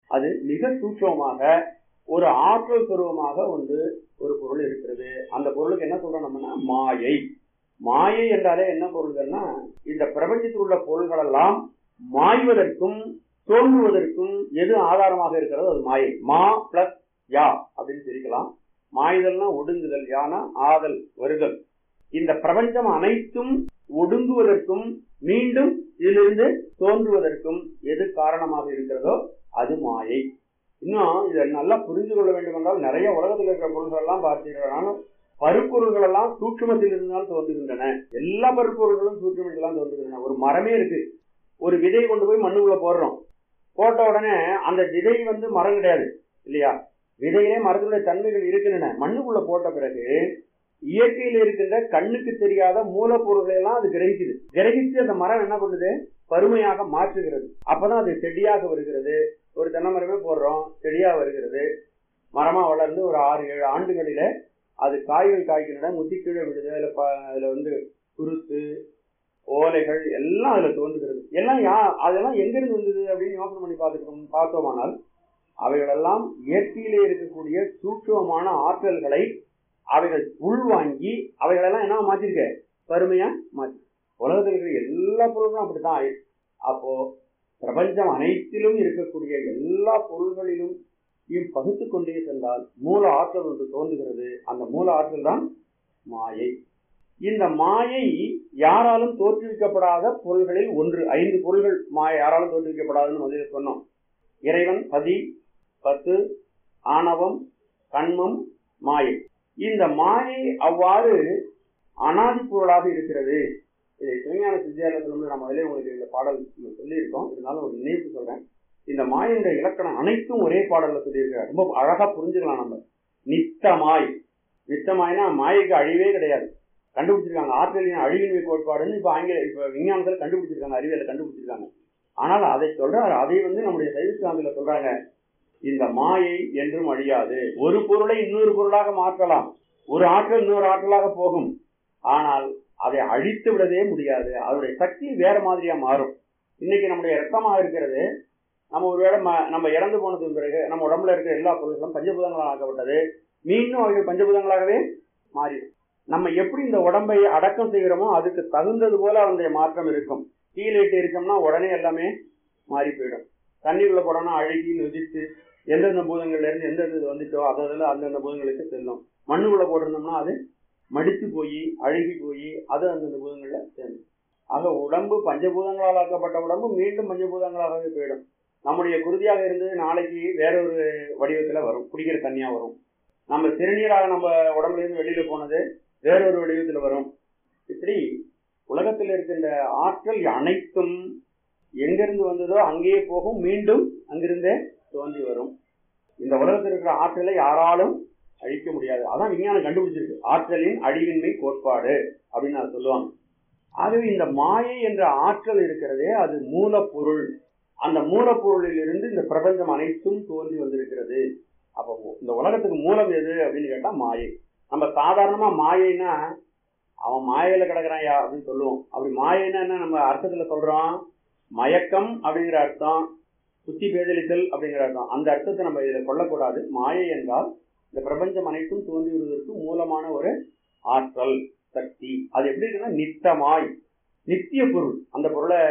அது மிக சூட்சமாக ஒரு ஆற்றல் சுரூபமாக ஒன்று ஒரு பொருள் இருக்கிறது அந்த பொருளுக்கு என்ன சொல்றோம் நம்மனா மாயை மாயை என்றாலே என்ன பொருள்கள்னா இந்த பிரபஞ்சத்தில் உள்ள பொருள்கள் எல்லாம் மாய்வதற்கும் தோன்றுவதற்கும் எது ஆதாரமாக இருக்கிறதோ அது மாயை மா பிளஸ் யா அப்படின்னு பிரிக்கலாம் மாய்தல்னா ஒடுங்குதல் யானா ஆதல் வருதல் இந்த பிரபஞ்சம் அனைத்தும் ஒடுங்குவதற்கும் மீண்டும் இதிலிருந்து தோன்றுவதற்கும் எது காரணமாக இருக்கிறதோ அது மாயை இன்னும் இதை நல்லா புரிந்து கொள்ள வேண்டும் என்றால் நிறைய உலகத்தில் இருக்கிற பொருள்கள் எல்லாம் பார்த்தீங்கன்னா பருப்பொருள்கள் எல்லாம் சூட்சுமத்தில் இருந்தால் தோன்றுகின்றன எல்லா பருப்பொருள்களும் சூட்சுமத்தில் தான் தோன்றுகின்றன ஒரு மரமே இருக்கு ஒரு விதை கொண்டு போய் மண்ணுக்குள்ள போடுறோம் போட்ட உடனே அந்த விதை வந்து மரம் கிடையாது இல்லையா விதையிலே மரத்துடைய தன்மைகள் இருக்கின்றன மண்ணுக்குள்ள போட்ட பிறகு இயற்கையில் இருக்கின்ற கண்ணுக்கு தெரியாத மூலப்பொருள்களை எல்லாம் அது கிரகிக்குது கிரகிச்சு அந்த மரம் என்ன பண்ணுது பருமையாக மாற்றுகிறது அப்பதான் அது செடியாக வருகிறது ஒரு தென்னை மரமே போடுறோம் செடியா வருகிறது மரமா வளர்ந்து ஒரு ஆறு ஏழு ஆண்டுகளில அது காய்கள் காய்க்கின்றன முத்தி கீழே விடுது அதுல ப அதுல வந்து குருத்து ஓலைகள் எல்லாம் அதுல தோன்றுகிறது எல்லாம் யா அதெல்லாம் எங்கிருந்து வந்தது அப்படின்னு யோசனை பண்ணி பார்த்துட்டோம் பார்த்தோமானால் அவைகளெல்லாம் இயற்கையிலே இருக்கக்கூடிய சூட்சமான ஆற்றல்களை அவைகள் உள்வாங்கி அவைகளெல்லாம் என்ன மாத்திருக்க பருமையா மாற்றி உலகத்தில் இருக்கிற எல்லா பொருளும் அப்படித்தான் ஆயிடுச்சு அப்போ பிரபஞ்சம் அனைத்திலும் இருக்கக்கூடிய எல்லா பொருள்களிலும் பகுத்து கொண்டே சென்றால் மூல ஆற்றல் ஒன்று தோன்றுகிறது அந்த மூல ஆற்றல் தான் மாயை இந்த மாயை யாராலும் தோற்றுவிக்கப்படாத பொருள்களில் ஒன்று ஐந்து பொருள்கள் மாயை யாராலும் தோற்றுவிக்கப்படாதுன்னு முதல்ல சொன்னோம் இறைவன் பதி பத்து ஆணவம் கண்மம் மாயை இந்த மாயை அவ்வாறு அனாதி பொருளாக இருக்கிறது இதை சிவஞான சித்தியாலயத்தில் நம்ம அதிலே உங்களுக்கு இந்த பாடல் சொல்லியிருக்கோம் இருந்தாலும் ஒரு நினைவு சொல்றேன் இந்த மாயின்ற இலக்கணம் அனைத்தும் ஒரே பாடல்ல சொல்லியிருக்காரு ரொம்ப அழகா புரிஞ்சுக்கலாம் நம்ம நித்தமாய் நித்தமாய்னா மாயைக்கு அழிவே கிடையாது கண்டுபிடிச்சிருக்காங்க ஆற்றலின் அழிவின்மை கோட்பாடுன்னு இப்ப ஆங்கில இப்ப விஞ்ஞானத்தில் கண்டுபிடிச்சிருக்காங்க அறிவியல கண்டுபிடிச்சிருக்காங்க ஆனால் அதை சொல்றாரு அதை வந்து நம்முடைய சைவசித்தாந்தில சொல்றாங்க இந்த மாயை என்றும் அழியாது ஒரு பொருளை இன்னொரு பொருளாக மாற்றலாம் ஒரு ஆற்றல் இன்னொரு ஆற்றலாக போகும் ஆனால் அதை அழித்து விடவே முடியாது அதனுடைய சக்தி வேற மாதிரியா மாறும் இன்னைக்கு நம்முடைய ரத்தமாக இருக்கிறது நம்ம ஒருவேளை நம்ம இறந்து போனதுக்கு பிறகு நம்ம உடம்புல இருக்கிற எல்லா பொருட்களும் பஞ்சபூதங்களாக ஆக்கப்பட்டது மீண்டும் அவைகள் பஞ்சபூதங்களாகவே மாறிடும் நம்ம எப்படி இந்த உடம்பை அடக்கம் செய்கிறோமோ அதுக்கு தகுந்தது போல அதனுடைய மாற்றம் இருக்கும் கீழேட்டு இருக்கோம்னா உடனே எல்லாமே மாறி போயிடும் தண்ணீர்ல போடணும் அழுகி நொதித்து எந்தெந்த பூதங்கள்ல இருந்து எந்தெந்த இது வந்துச்சோ அதில் அந்தந்த பூதங்களுக்கு செல்லும் மண்ணுக்குள்ள போட்டிருந்தோம்னா அது மடித்து போய் அழுகி போய் அது அந்தந்த பூதங்கள்ல சேரும் ஆக உடம்பு பஞ்சபூதங்களால் ஆக்கப்பட்ட உடம்பு மீண்டும் பஞ்சபூதங்களாகவே போயிடும் நம்முடைய குருதியாக இருந்தது நாளைக்கு வேற ஒரு வடிவத்துல வரும் குடிக்கிற தண்ணியா வரும் நம்ம சிறுநீராக நம்ம உடம்புல இருந்து வெளியில போனது வேறொரு வடிவத்துல வரும் இப்படி உலகத்தில் இருக்கின்ற ஆற்றல் அனைத்தும் எங்கிருந்து வந்ததோ அங்கேயே போகும் மீண்டும் அங்கிருந்தே தோன்றி வரும் இந்த உலகத்தில் இருக்கிற ஆற்றலை யாராலும் அழிக்க முடியாது அதான் விஞ்ஞானம் கண்டுபிடிச்சிருக்கு ஆற்றலின் அழிவின்மை கோட்பாடு அப்படின்னு அதை சொல்லுவாங்க ஆகவே இந்த மாயை என்ற ஆற்றல் இருக்கிறதே அது மூலப்பொருள் அந்த மூலப்பொருளில் இருந்து இந்த பிரபஞ்சம் அனைத்தும் தோன்றி வந்திருக்கிறது அப்போ இந்த உலகத்துக்கு மூலம் எது அப்படின்னு கேட்டா மாயை நம்ம சாதாரணமா மாயைன்னா அவன் மாயையில கிடக்குறான் யா அப்படின்னு சொல்லுவோம் அப்படி மாயைன்னா என்ன நம்ம அர்த்தத்துல சொல்றோம் மயக்கம் அப்படிங்கிற அர்த்தம் புத்தி பேதலித்தல் அப்படிங்கிற அர்த்தம் அந்த அர்த்தத்தை நம்ம இதில் கொள்ளக்கூடாது மாயை என்றால் இந்த பிரபஞ்சம் அனைத்தும் தோன்றி வருவதற்கு மூலமான ஒரு ஆற்றல் சக்தி அது எப்படி இருக்குன்னா நித்தமாய் நித்திய பொருள் அந்த பொருளை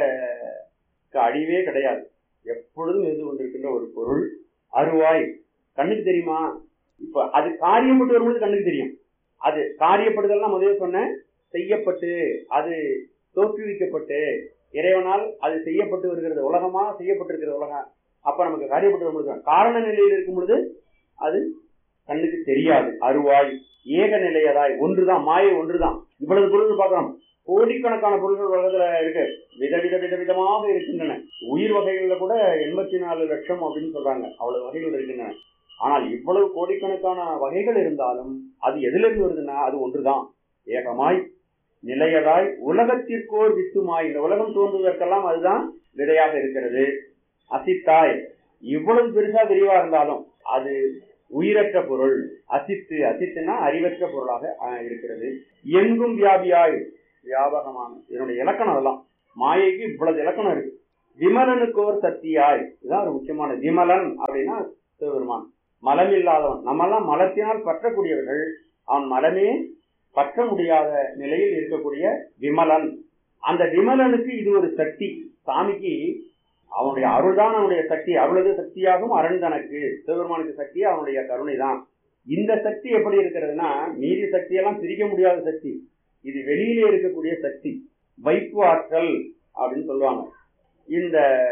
அழிவே கிடையாது எப்பொழுதும் இருந்து கொண்டிருக்கின்ற ஒரு பொருள் அருவாய் கண்ணுக்கு தெரியுமா இப்ப அது காரியப்பட்டு வரும்போது கண்ணுக்கு தெரியும் அது காரியப்படுதல்னா முதல்ல சொன்னேன் செய்யப்பட்டு அது தோற்றுவிக்கப்பட்டு இறைவனால் அது செய்யப்பட்டு வருகிறது உலகமா செய்யப்பட்டிருக்கிறது உலகம் அப்ப நமக்கு காரியப்பட்டு வரும்போது காரண நிலையில் இருக்கும் பொழுது அது கண்ணுக்கு தெரியாது அருவாய் ஏக நிலையதாய் ஒன்றுதான் மாயை ஒன்றுதான் இவ்வளவு பொருள் பார்க்கிறோம் கோடிக்கணக்கான பொருள்கள் உலகத்துல இருக்கு விதவித விதவிதமாக இருக்கின்றன உயிர் வகைகள்ல கூட எண்பத்தி நாலு லட்சம் அப்படின்னு சொல்றாங்க அவ்வளவு வகைகள் இருக்கின்றன ஆனால் இவ்வளவு கோடிக்கணக்கான வகைகள் இருந்தாலும் அது எதிலிருந்து வருதுன்னா அது ஒன்றுதான் ஏகமாய் நிலையதாய் உலகத்திற்கோர் வித்துமாய் இந்த உலகம் தோன்றுவதற்கெல்லாம் அதுதான் விடையாக இருக்கிறது அசித்தாய் இவ்வளவு பெருசா விரிவா இருந்தாலும் அது உயிரற்ற பொருள் அசித்து அசித்துனா அறிவற்ற பொருளாக இருக்கிறது எங்கும் வியாபியாய் வியாபகமான இதனுடைய இலக்கணம் அதெல்லாம் மாயைக்கு இவ்வளவு இலக்கணம் இருக்கு விமலனுக்கோர் சக்தியாய் இதான் ஒரு முக்கியமான விமலன் அப்படின்னா சிவபெருமான் மலம் இல்லாதவன் நம்மெல்லாம் மலத்தினால் பற்றக்கூடியவர்கள் அவன் மலமே பற்ற முடியாத நிலையில் இருக்கக்கூடிய விமலன் அந்த விமலனுக்கு இது ஒரு சக்தி சாமிக்கு அவனுடைய அருள்தான் அவனுடைய சக்தி அருளது சக்தியாகும் அரண் தனக்கு சிவபெருமானுக்கு சக்தி அவனுடைய கருணை தான் இந்த சக்தி எப்படி இருக்கிறதுனா மீதி சக்தியெல்லாம் பிரிக்க முடியாத சக்தி இது வெளியிலே இருக்கக்கூடிய சக்தி வைப்பு ஆற்றல் அப்படின்னு சொல்லுவாங்க இந்த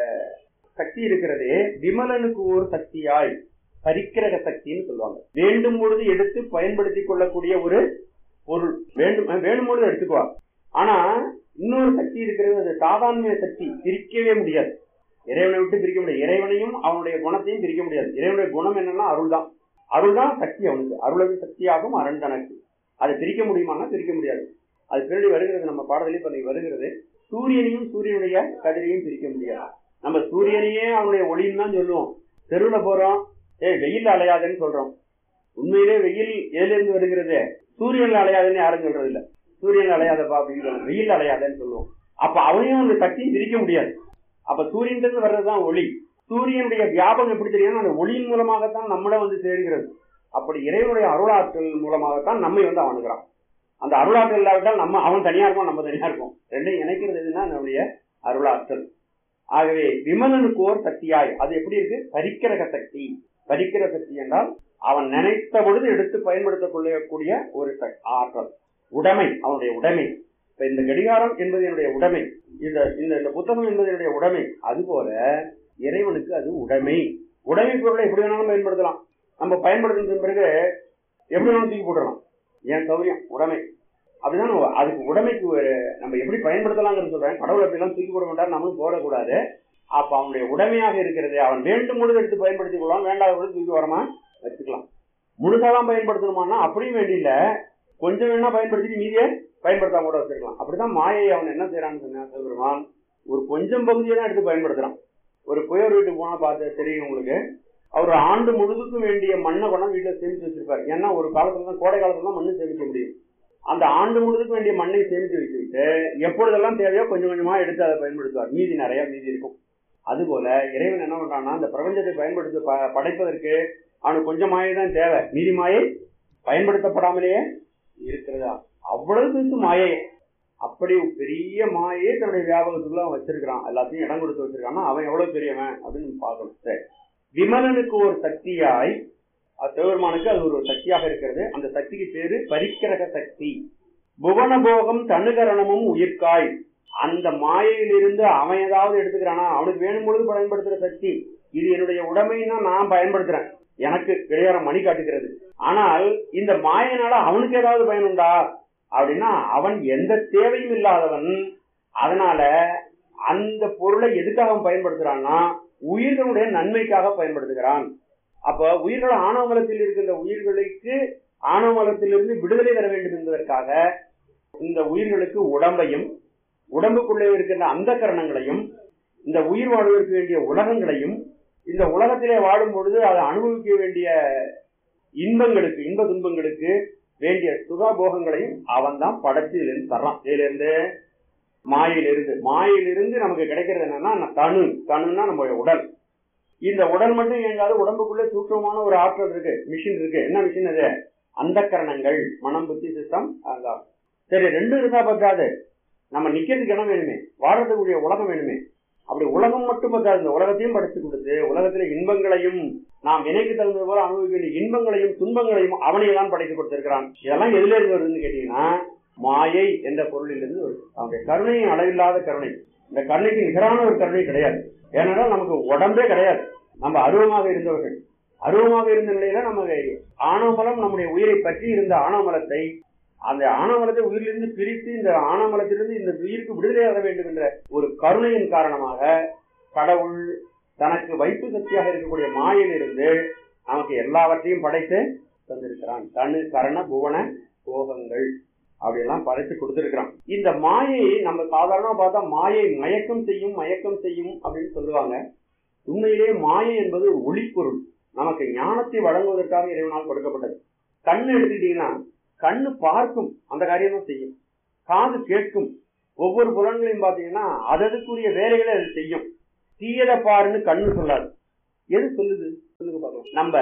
சக்தி இருக்கிறதே விமலனுக்கு ஒரு சக்தியாய் பரிக்கிரக சக்தின்னு சொல்லுவாங்க வேண்டும் பொழுது எடுத்து பயன்படுத்தி கொள்ளக்கூடிய ஒரு பொருள் வேண்டும் வேணும் பொழுது எடுத்துக்குவா ஆனா இன்னொரு சக்தி இருக்கிறது அது சாதாரண சக்தி பிரிக்கவே முடியாது இறைவனை விட்டு பிரிக்க முடியாது இறைவனையும் அவனுடைய குணத்தையும் பிரிக்க முடியாது இறைவனுடைய குணம் என்னன்னா அருள் தான் அருள் தான் சக்தி அவனுக்கு அருளது சக்தியாகும் அரண் தனக்கு அதை பிரிக்க முடியுமானா பிரிக்க முடியாது அது பின்னாடி வருகிறது நம்ம பாடலில் இப்ப வருகிறது சூரியனையும் சூரியனுடைய கதிரையும் பிரிக்க முடியாது நம்ம சூரியனையே அவனுடைய ஒளின்னு தான் சொல்லுவோம் தெருவில் போறோம் ஏ வெயில் அலையாதுன்னு சொல்றோம் உண்மையிலே வெயில் எதிலிருந்து வருகிறது சூரியன்ல அலையாதுன்னு யாரும் சொல்றது இல்ல சூரியன் அலையாதப்பா அப்படின்னு சொல்லுவோம் வெயில் அலையாதுன்னு சொல்லுவோம் அப்ப அவனையும் அந்த சக்தியும் பிரிக்க முடியாது அப்ப சூரியன் வர்றதுதான் ஒளி சூரியனுடைய வியாபகம் எப்படி தெரியும் அந்த ஒளியின் மூலமாகத்தான் நம்மள வந்து சேர்கிறது அப்படி இறைவனுடைய அருளாற்றல் மூலமாகத்தான் நம்மை வந்து அவனுகிறான் அந்த அருளாற்றல் இல்லாவிட்டால் நம்ம அவன் தனியா இருப்போம் நம்ம தனியா இருப்போம் ரெண்டையும் இணைக்கிறது எதுனா நம்முடைய அருளாற்றல் ஆகவே விமலனுக்கு ஓர் சக்தியாய் அது எப்படி இருக்கு பரிக்கிரக சக்தி பரிக்கிற சக்தி என்றால் அவன் நினைத்த பொழுது எடுத்து பயன்படுத்திக் கொள்ளக்கூடிய ஒரு ஆற்றல் உடைமை அவனுடைய உடைமை இப்ப இந்த கடிகாரம் என்பது என்னுடைய உடைமை இந்த இந்த இந்த புத்தகம் என்பது என்னுடைய உடைமை அதுபோல இறைவனுக்கு அது உடைமை உடைமை பொருளை எப்படி வேணாலும் பயன்படுத்தலாம் நம்ம பயன்படுத்தின பிறகு எப்படி வேணாலும் தூக்கி போட்டுடலாம் ஏன் சௌரியம் உடைமை அப்படிதான் அதுக்கு உடைமைக்கு நம்ம எப்படி பயன்படுத்தலாம்னு சொல்றேன் கடவுள் அப்படிலாம் தூக்கி போட வேண்டாம் நம்மளும் போடக்கூடாது அப்ப அவனுடைய உடைமையாக இருக்கிறது அவன் வேண்டும் பொழுது எடுத்து பயன்படுத்திக் கொள்ளலாம் வேண்டாத பொழுது தூக்கி வரமா வச்சுக்கலாம் முழுசாதான் பயன்படுத்தணுமானா அப்படியும் வேண்டியில்ல கொஞ்சம் வேணா பயன்படுத்திட்டு மீதியை பயன்படுத்தாம கூட வச்சிருக்கலாம் அப்படிதான் மாயை அவன் என்ன செய்யறான்னு சொன்னா சிவபெருமான் ஒரு கொஞ்சம் பகுதியை தான் எடுத்து பயன்படுத்துறான் ஒரு புயல் வீட்டுக்கு போனா பார்த்து தெரியும் உங்களுக்கு அவர் ஆண்டு முழுதுக்கும் வேண்டிய மண்ணை கொண்டா வீட்டுல சேமிச்சு வச்சிருப்பாரு ஏன்னா ஒரு காலத்துல தான் கோடை காலத்துல தான் மண்ணு சேமிக்க முடியும் அந்த ஆண்டு முழுதுக்கு வேண்டிய மண்ணை சேமித்து வச்சுக்கிட்டு எப்பொழுதெல்லாம் தேவையோ கொஞ்சம் கொஞ்சமா எடுத்து அதை பயன்படுத்துவார் மீதி நிறைய மீதி இருக்கும் அதுபோல இறைவன் என்ன பண்றான்னா அந்த பிரபஞ்சத்தை பயன்படுத்த படைப்பதற்கு அவனுக்கு கொஞ்சம் மாயை தான் தேவை மீதி மாயை பயன்படுத்தப்படாமலேயே இருக்கிறதா அவ்வளவு பெருசு மாயை அப்படி பெரிய மாயை தன்னுடைய வியாபகத்துக்குள்ள அவன் வச்சிருக்கிறான் எல்லாத்தையும் இடம் கொடுத்து வச்சிருக்கான்னா அவன் எவ்வளவு பெரியவன் அப்படின்னு பார்க்கணும் சரி விமலனுக்கு ஒரு சக்தியாய் சிவபெருமானுக்கு அது ஒரு சக்தியாக இருக்கிறது அந்த சக்திக்கு பேரு பரிக்கிரக சக்தி புவனபோகம் தனுகரணமும் உயிர்காய் அந்த மாயையிலிருந்து அவன் ஏதாவது எடுத்துக்கிறானா அவனுக்கு வேணும் பொழுது பயன்படுத்துற சக்தி இது என்னுடைய உடமைன்னா நான் பயன்படுத்துறேன் எனக்கு கிடையாரம் மணி காட்டுகிறது ஆனால் இந்த மாயினால அவனுக்கு ஏதாவது பயனுண்டா அப்படின்னா அவன் எந்த தேவையும் இல்லாதவன் அதனால அந்த பொருளை எதுக்காக அவன் பயன்படுத்துறான்னா உயிர்களுடைய நன்மைக்காக பயன்படுத்துகிறான் அப்ப உயிர்கள் ஆணவமலத்தில் இருக்கின்ற உயிர்களுக்கு ஆணவமலத்திலிருந்து விடுதலை தர வேண்டும் என்பதற்காக இந்த உயிர்களுக்கு உடம்பையும் உடம்புக்குள்ளே இருக்கின்ற அந்த கரணங்களையும் இந்த உயிர் வாழ்வதற்கு வேண்டிய உலகங்களையும் இந்த உலகத்திலே வாடும் பொழுது அதை அனுபவிக்க வேண்டிய இன்பங்களுக்கு இன்ப துன்பங்களுக்கு வேண்டிய சுகபோகங்களையும் அவன் தான் படைச்சு இதுல இருந்து தர்றான் இதுல இருந்து மாயிலிருந்து மாயிலிருந்து நமக்கு கிடைக்கிறது என்னன்னா தனு தனுன்னா நம்ம உடல் இந்த உடல் மட்டும் இயங்காது உடம்புக்குள்ள சூட்சமான ஒரு ஆற்றல் இருக்கு மிஷின் இருக்கு என்ன மிஷின் அது அந்த கரணங்கள் மனம் புத்தி சிஸ்டம் அதான் சரி ரெண்டும் இருந்தா பத்தாது நம்ம நிக்கிறதுக்கு இடம் வேணுமே வாழறதுக்குரிய உலகம் வேணுமே அப்படி உலகம் மட்டும் பத்தாது இந்த உலகத்தையும் படைச்சு கொடுத்து உலகத்துல இன்பங்களையும் நாம் வினைக்கு தகுந்தது போல அனுபவிக்க வேண்டிய இன்பங்களையும் துன்பங்களையும் அவனையே தான் படைத்து கொடுத்திருக்கிறான் இதெல்லாம் எதுல இருந்து வருதுன்னு கேட்டீங்கன்னா மாயை என்ற பொருளிலிருந்து வருது அவனுடைய கருணையும் அளவில்லாத கருணை இந்த கருணைக்கு நிகரான ஒரு கருணை கிடையாது ஏனென்றால் நமக்கு உடம்பே கிடையாது நம்ம அருவமாக இருந்தவர்கள் அருவமாக இருந்த நிலையில நம்ம ஆணவமலம் நம்முடைய உயிரை பற்றி இருந்த ஆணவமலத்தை அந்த ஆணவமலத்தை உயிரிலிருந்து பிரித்து இந்த ஆணவமலத்திலிருந்து இந்த உயிருக்கு விடுதலையாக வேண்டும் என்ற ஒரு கருணையின் காரணமாக கடவுள் தனக்கு வைப்பு சக்தியாக இருக்கக்கூடிய மாயிலிருந்து நமக்கு எல்லாவற்றையும் படைத்து தந்திருக்கிறான் தனு கரண புவன போகங்கள் அப்படியெல்லாம் படைத்து கொடுத்திருக்கிறான் இந்த மாயை நம்ம சாதாரணமா பார்த்தா மாயை மயக்கம் செய்யும் மயக்கம் செய்யும் அப்படின்னு சொல்லுவாங்க உண்மையிலே மாயை என்பது ஒரு ஒளிப்பொருள் நமக்கு ஞானத்தை வழங்குவதற்காக இறைவனால் கொடுக்கப்பட்டது கண்ணு எடுத்துக்கிட்டீங்கன்னா கண்ணு பார்க்கும் அந்த காரியம் தான் செய்யும் காது கேட்கும் ஒவ்வொரு புலன்களையும் பார்த்தீங்கன்னா அதற்குரிய வேலைகளை அது செய்யும் தீயதை பாருன்னு கண்ணு சொல்லாது எது சொல்லுது சொல்லுங்க பார்க்கலாம் நம்ம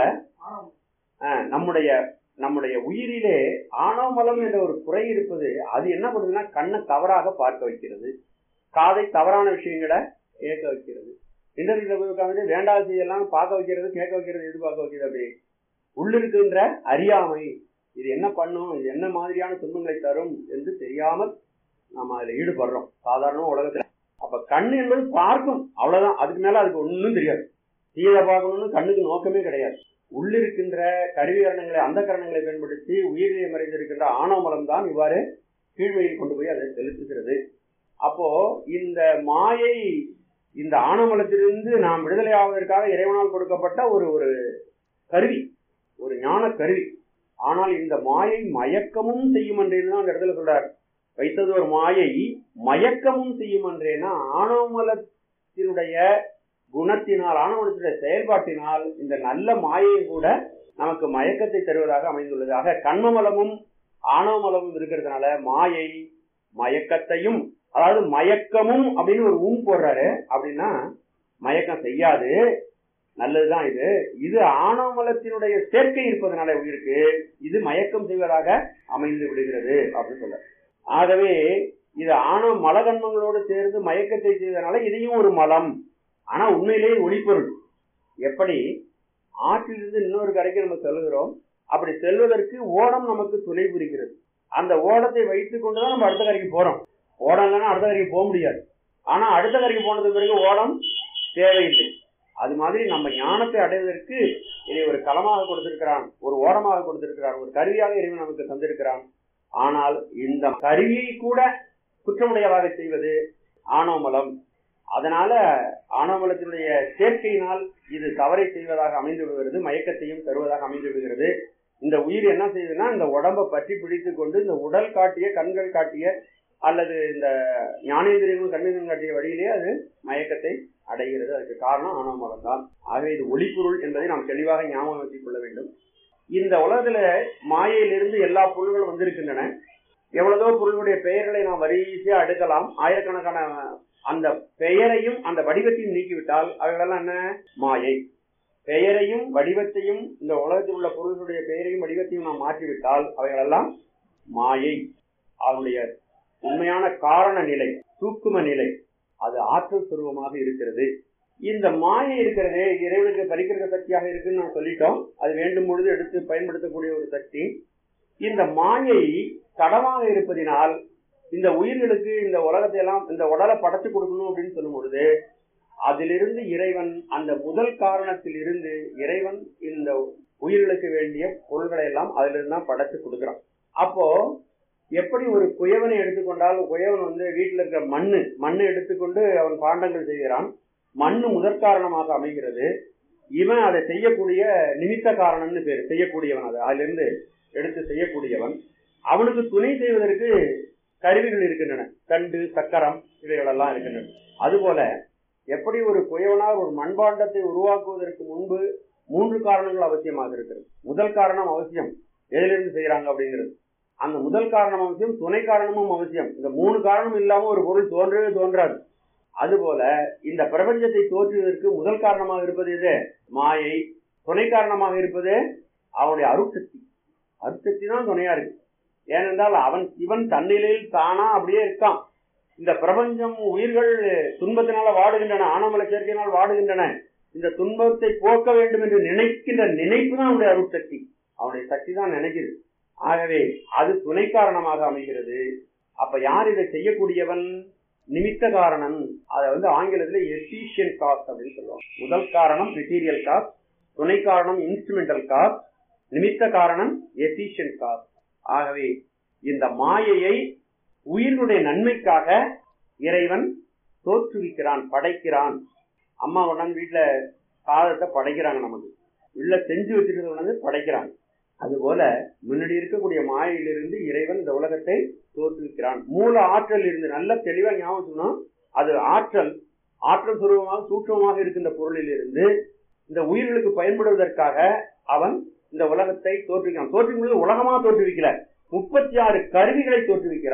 ஆஹ், நம்முடைய நம்முடைய உயிரிலே ஆணவமலம் என்ற ஒரு குறை இருப்பது அது என்ன பண்ணுதுன்னா கண்ணை தவறாக பார்க்க வைக்கிறது காதை தவறான விஷயங்களை கேட்க வைக்கிறது இன்டர்நெட்ல போய் உட்காந்துட்டு வேண்டாத செய்யலாம் பார்க்க வைக்கிறது கேட்க வைக்கிறது எது பார்க்க வைக்கிறது அப்படி உள்ளிருக்கின்ற அறியாமை இது என்ன பண்ணும் இது என்ன மாதிரியான துன்பங்களை தரும் என்று தெரியாமல் நாம அதுல ஈடுபடுறோம் சாதாரண உலகத்துல அப்ப கண் என்பது பார்க்கும் அவ்வளவுதான் அதுக்கு மேல அதுக்கு ஒண்ணும் தெரியாது தீயதை பார்க்கணும்னு கண்ணுக்கு நோக்கமே கிடையாது உள்ளிருக்கின்ற கருவிகரணங்களை அந்த கரணங்களை பயன்படுத்தி உயிரிலே மறைந்திருக்கின்ற ஆணவமலம் தான் இவ்வாறு கீழ்மையில் கொண்டு போய் அதை செலுத்துகிறது அப்போ இந்த மாயை இந்த ஆணவமலத்திலிருந்து நாம் விடுதலை ஆவதற்காக இறைவனால் கொடுக்கப்பட்ட ஒரு ஒரு கருவி ஒரு ஞான கருவி ஆனால் இந்த மாயை மயக்கமும் செய்யும் என்றேன்னு தான் அந்த இடத்துல சொல்றார் வைத்தது ஒரு மாயை மயக்கமும் செய்யும் என்றேன்னா ஆணவமலத்தினுடைய குணத்தினால் ஆணவமலத்தினுடைய செயல்பாட்டினால் இந்த நல்ல மாயையும் கூட நமக்கு மயக்கத்தை தருவதாக அமைந்துள்ளது ஆக கண்மமலமும் ஆணவமலமும் இருக்கிறதுனால மாயை மயக்கத்தையும் அதாவது மயக்கமும் அப்படின்னு ஒரு ஊம் போடுறாரு அப்படின்னா மயக்கம் செய்யாது நல்லதுதான் இது இது ஆணவமலத்தினுடைய சேர்க்கை இருப்பதனால உயிருக்கு இது மயக்கம் செய்வதாக அமைந்து விடுகிறது அப்படின்னு சொல்ல ஆகவே இது ஆணவ மலகன்மங்களோடு சேர்ந்து மயக்கத்தை செய்வதனால இதையும் ஒரு மலம் ஆனா உண்மையிலேயே ஒளிப்பொருள் எப்படி ஆற்றிலிருந்து இன்னொரு கரைக்கு நம்ம செல்கிறோம் அப்படி செல்வதற்கு ஓடம் நமக்கு துணை புரிகிறது அந்த ஓடத்தை வைத்துக் கொண்டுதான் நம்ம அடுத்த கரைக்கு போறோம் ஓடம் இல்லைன்னா அடுத்த கரைக்கு போக முடியாது ஆனா அடுத்த கரைக்கு போனதுக்கு பிறகு ஓடம் தேவையில்லை அது மாதிரி நம்ம ஞானத்தை அடைவதற்கு இதை ஒரு களமாக கொடுத்திருக்கிறான் ஒரு ஓடமாக கொடுத்திருக்கிறான் ஒரு கருவியாக இறைவன் நமக்கு தந்திருக்கிறான் ஆனால் இந்த கருவியை கூட குற்றமுடையதாக செய்வது ஆணவமலம் அதனால ஆணவமலத்தினுடைய சேர்க்கையினால் இது தவறை செய்வதாக அமைந்து விடுகிறது மயக்கத்தையும் தருவதாக அமைந்து விடுகிறது இந்த உயிர் என்ன செய்யுதுன்னா இந்த உடம்பை பற்றி பிடித்து கொண்டு இந்த உடல் காட்டிய கண்கள் காட்டிய அல்லது இந்த ஞானேந்திரியங்கள் கண்ணீரம் காட்டிய வழியிலே அது மயக்கத்தை அடைகிறது அதுக்கு காரணம் ஆணவமலம் தான் ஆகவே இது ஒளிப்பொருள் என்பதை நாம் தெளிவாக ஞாபகம் வச்சுக் கொள்ள வேண்டும் இந்த உலகத்துல மாயையிலிருந்து எல்லா பொருள்களும் வந்திருக்கின்றன எவ்வளவோ பொருளுடைய பெயர்களை நாம் வரிசையா அடுக்கலாம் ஆயிரக்கணக்கான அந்த பெயரையும் அந்த வடிவத்தையும் நீக்கிவிட்டால் அவைகளெல்லாம் என்ன மாயை பெயரையும் வடிவத்தையும் இந்த உலகத்தில் உள்ள பொருள்களுடைய பெயரையும் வடிவத்தையும் நாம் மாற்றிவிட்டால் அவைகளெல்லாம் மாயை அதனுடைய உண்மையான காரண நிலை சூக்கும நிலை அது ஆற்றல் சுரூபமாக இருக்கிறது இந்த மாயை இருக்கிறதே இறைவனுக்கு பரிக்கிற சக்தியாக இருக்குன்னு நான் சொல்லிட்டோம் அது வேண்டும் பொழுது எடுத்து பயன்படுத்தக்கூடிய ஒரு சக்தி இந்த மாயை தடமாக இருப்பதினால் இந்த உயிர்களுக்கு இந்த உலகத்தை எல்லாம் இந்த உடலை படைச்சு கொடுக்கணும் அப்படின்னு சொல்லும் பொழுது அதிலிருந்து இறைவன் அந்த முதல் காரணத்தில் இருந்து இறைவன் இந்த உயிர்களுக்கு வேண்டிய பொருள்களை எல்லாம் அதிலிருந்து தான் படைச்சு கொடுக்குறான் அப்போ எப்படி ஒரு குயவனை எடுத்துக்கொண்டால் குயவன் வந்து வீட்டில் இருக்கிற மண்ணு மண்ணை எடுத்துக்கொண்டு அவன் பாண்டங்கள் செய்கிறான் மண்ணு முதற் காரணமாக அமைகிறது இவன் அதை செய்யக்கூடிய நிமித்த காரணம்னு பேர் செய்யக்கூடியவன் அது அதிலிருந்து எடுத்து செய்யக்கூடியவன் அவனுக்கு துணை செய்வதற்கு கருவிகள் இருக்கின்றன தண்டு சக்கரம் இவைகளெல்லாம் இருக்கின்றன அதுபோல எப்படி ஒரு குயவனார் ஒரு மண்பாண்டத்தை உருவாக்குவதற்கு முன்பு மூன்று காரணங்கள் அவசியமாக இருக்கிறது முதல் காரணம் அவசியம் எதிலிருந்து செய்யறாங்க அப்படிங்கிறது அந்த முதல் காரணம் அவசியம் துணை காரணமும் அவசியம் இந்த மூணு காரணம் இல்லாம ஒரு பொருள் தோன்றவே தோன்றாது அதுபோல இந்த பிரபஞ்சத்தை தோற்றுவதற்கு முதல் காரணமாக இருப்பது எது மாயை துணை காரணமாக இருப்பது அவனுடைய அருட்சக்தி அருட்சக்தி தான் துணையா இருக்கு ஏனென்றால் அவன் சிவன் தன்னிலையில் தானா அப்படியே இருக்கான் இந்த பிரபஞ்சம் உயிர்கள் துன்பத்தினால வாடுகின்றன ஆனமலை சேர்க்கையினால் வாடுகின்றன இந்த துன்பத்தை போக்க வேண்டும் என்று நினைக்கின்ற நினைப்பு தான் அவனுடைய அருட்சக்தி அவனுடைய சக்தி தான் நினைக்குது ஆகவே அது துணை காரணமாக அமைகிறது அப்ப யார் இதை செய்யக்கூடியவன் நிமித்த காரணம் அதை வந்து ஆங்கிலத்துல எஃபிஷியன்ட் காஸ்ட் அப்படின்னு சொல்லுவாங்க முதல் காரணம் மெட்டீரியல் காஸ்ட் துணை காரணம் இன்ஸ்ட்ருமெண்டல் காஸ்ட் நிமித்த காரணம் எஃபிஷியன்ட் காஸ்ட் ஆகவே இந்த மாயையை உயிரினுடைய நன்மைக்காக இறைவன் தோற்றுவிக்கிறான் படைக்கிறான் அம்மா கொண்டாந்து வீட்டுல சாதத்தை படைக்கிறாங்க நமக்கு உள்ள செஞ்சு வச்சிருக்கிறத கொண்டாந்து படைக்கிறாங்க அதுபோல முன்னாடி இருக்கக்கூடிய மாயையிலிருந்து இறைவன் இந்த உலகத்தை தோற்றுவிக்கிறான் மூல ஆற்றல் இருந்து நல்ல தெளிவா ஞாபகம் அது ஆற்றல் ஆற்றல் சுரூபமாக சூட்சமாக இருக்கின்ற பொருளில் இருந்து இந்த உயிர்களுக்கு பயன்படுவதற்காக அவன் இந்த உலகத்தை தோற்றுவிக்கிறான் தோற்றுவிக்கும் உலகமா தோற்றுவிக்கல முப்பத்தி ஆறு கருவிகளை தோற்றுவிக்கிறான்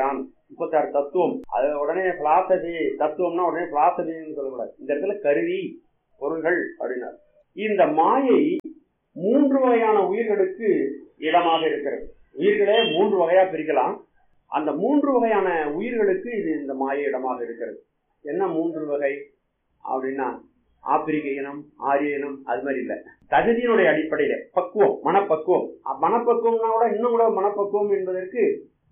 முப்பத்தாறு தத்துவம் அது உடனே பிலாசபி தத்துவம்னா உடனே பிலாசபின்னு சொல்லக்கூடாது இந்த இடத்துல கருவி பொருள்கள் அப்படின்னாரு இந்த மாயை மூன்று வகையான உயிர்களுக்கு இடமாக இருக்கிறது உயிர்களே மூன்று வகையா பிரிக்கலாம் அந்த மூன்று வகையான உயிர்களுக்கு இது இந்த மாயை இடமாக இருக்கிறது என்ன மூன்று வகை அப்படின்னா ஆப்பிரிக்க இனம் ஆரிய இனம் அது மாதிரி இல்ல தகுதியினுடைய அடிப்படையில பக்குவம் மனப்பக்குவம் அ- மனப்பக்குவம்னா கூட இன்னும் கூட மனப்பக்குவம் என்பதற்கு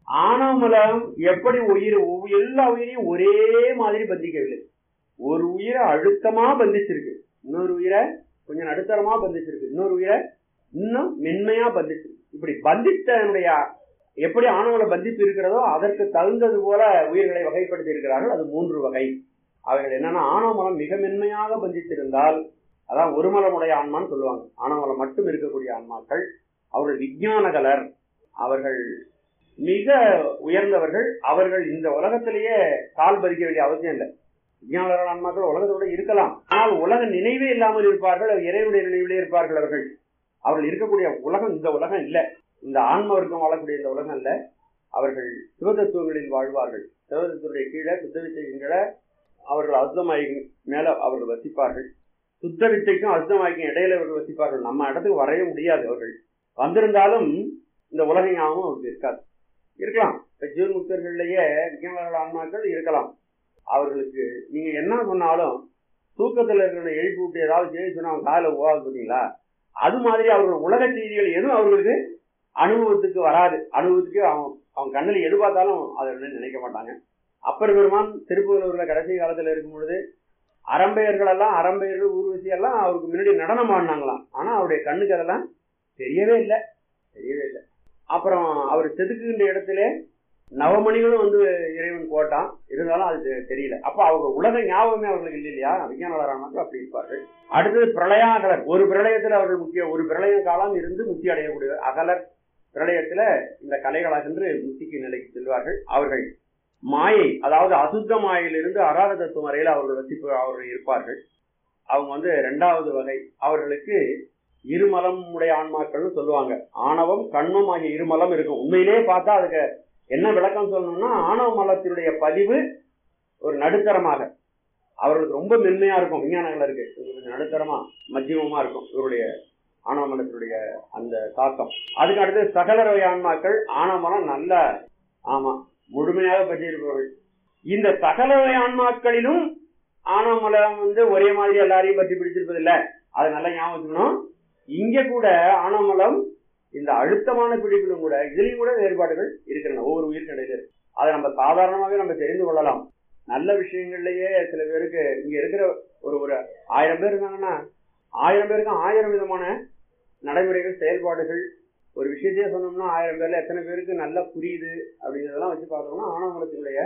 ஆணவமலம் எப்படி உயிர் ஒவ்வொரு- எல்லா உயிரையும் ஒரே மாதிரி பந்திக்கவில்லை ஒரு உயிரை அழுத்தமா பந்திச்சிருக்கு இன்னொரு உயிரை கொஞ்சம் நடுத்தரமா பந்திச்சிருக்கு இன்னொரு உயிரை இன்னும் மென்மையா பந்திச்சிருக்கு இப்படி பந்தித்தனுடைய எப்படி ஆணவல பந்திப்பு இருக்கிறதோ அதற்கு தகுந்தது போல உயிர்களை வகைப்படுத்தி இருக்கிறார்கள் அது மூன்று வகை அவைகள் என்னன்னா ஆணவமலம் மிக மென்மையாக பந்தித்திருந்தால் அதான் ஒரு மலமுடைய ஆன்மான்னு சொல்லுவாங்க ஆணவமலம் மட்டும் இருக்கக்கூடிய ஆன்மாக்கள் அவர்கள் விஞ்ஞானகலர் அவர்கள் மிக உயர்ந்தவர்கள் அவர்கள் இந்த உலகத்திலேயே கால் பதிக்க வேண்டிய அவசியம் இல்லை விஞ்ஞானகலர் ஆன்மாக்கள் உலகத்தோட இருக்கலாம் ஆனால் உலக நினைவே இல்லாமல் இருப்பார்கள் இறைவனுடைய நினைவிலே இருப்பார்கள் அவர்கள் அவர்கள் இருக்கக்கூடிய உலகம் இந்த உலகம் இல்லை இந்த ஆன்ம வர்க்கம் வாழக்கூடிய இந்த உலகம் இல்ல அவர்கள் சிவதத்துவங்களில் வாழ்வார்கள் சிவதத்துவடைய கீழே சுத்த வித்தையின் கீழே அவர்கள் அசுத்தமாய்க்கு மேல அவர்கள் வசிப்பார்கள் சுத்த வித்தைக்கும் அசுத்தமாய்க்கும் இடையில அவர்கள் வசிப்பார்கள் நம்ம இடத்துக்கு வரைய முடியாது அவர்கள் வந்திருந்தாலும் இந்த உலக ஞாபகம் அவருக்கு இருக்காது இருக்கலாம் இப்ப ஜீவன்முக்தர்கள்லயே விஞ்ஞான ஆன்மாக்கள் இருக்கலாம் அவர்களுக்கு நீங்க என்ன சொன்னாலும் தூக்கத்துல இருக்கிற எழுப்பி விட்டு ஏதாவது செய்ய சொன்னா அவங்க காலைல போகாது பார்த்தீங்களா அது மாதிரி அவர்கள் உலக செய்திகள் எதுவும் அவர்களுக்கு அனுபவத்துக்கு வராது அனுபவத்துக்கு அவன் அவன் கண்ணில் எது பார்த்தாலும் அதை வந்து நினைக்க மாட்டாங்க அப்பர் பெருமான் திருப்புதலூர்ல கடைசி காலத்துல இருக்கும் பொழுது அரம்பையர்கள் எல்லாம் அரம்பையர்கள் ஊர்வசி எல்லாம் அவருக்கு முன்னாடி நடனம் ஆடினாங்களாம் ஆனா அவருடைய கண்ணுக்கு அதெல்லாம் தெரியவே இல்லை தெரியவே இல்லை அப்புறம் அவர் செதுக்குகின்ற இடத்துல நவமணிகளும் வந்து இறைவன் போட்டான் இருந்தாலும் அது தெ- தெரியல அப்ப அவங்க உலக ஞாபகமே அவர்களுக்கு இல்லை இல்லையா விஞ்ஞானவரான அப்படி இருப்பார்கள் அடுத்தது பிரளயாகலர் ஒரு பிரளயத்துல அவர்கள் முக்கிய ஒரு பிரளய காலம் இருந்து முக்தி அடையக்கூடிய அகலர் பிரளயத்துல இந்த கலைகள் அகன்று முக்திக்கு நிலைக்கு செல்வார்கள் அவர்கள் மாயை அதாவது அசுத்த மாயிலிருந்து அராத தத்துவம் வரையில் அவர்கள் வசிப்பு அவர்கள் இருப்பார்கள் அவங்க வந்து இரண்டாவது வகை அவர்களுக்கு இருமலம் உடைய ஆன்மாக்கள்னு சொல்லுவாங்க ஆணவம் கண்மம் ஆகிய இருமலம் இருக்கும் உண்மையிலேயே பார்த்தா அதுக்கு என்ன விளக்கம் சொல்லணும்னா ஆணவ மலத்தினுடைய பதிவு ஒரு நடுத்தரமாக அவர்களுக்கு ரொம்ப மென்மையா இருக்கும் விஞ்ஞானங்கள் இருக்கு கொஞ்சம் நடுத்தரமா மத்தியமமா இருக்கும் இவருடைய ஆணவ மலத்தினுடைய அந்த தாக்கம் அதுக்கு அடுத்து சகல வகை ஆன்மாக்கள் ஆணவ மலம் நல்ல ஆமா முழுமையாக பற்றியிருப்பவர்கள் இந்த சகல வகை ஆன்மாக்களிலும் ஆணவ மலம் வந்து ஒரே மாதிரி எல்லாரையும் பற்றி பிடிச்சிருப்பது இல்ல அதை நல்லா ஞாபகம் வச்சுக்கணும் இங்க கூட ஆணவ மலம் இந்த அழுத்தமான பிடிப்பிலும் கூட இதுலயும் கூட வேறுபாடுகள் இருக்கின்றன ஒவ்வொரு உயிருக்கு இடையில இருக்கு. அதை நம்ம சாதாரணமாகவே நம்ம தெரிந்து கொள்ளலாம் நல்ல விஷயங்கள்லயே சில பேருக்கு இங்க இருக்கிற ஒரு ஒரு ஆயிரம் பேர் இருக்காங்கன்னா ஆயிரம் பேருக்கு ஆயிரம் விதமான நடைமுறைகள் செயல்பாடுகள் ஒரு விஷயத்தையே சொன்னோம்னா ஆயிரம் பேர்ல எத்தனை பேருக்கு நல்லா புரியுது அப்படிங்கிறதெல்லாம் வச்சு பார்த்தோம்னா ஆணவமலத்தினுடைய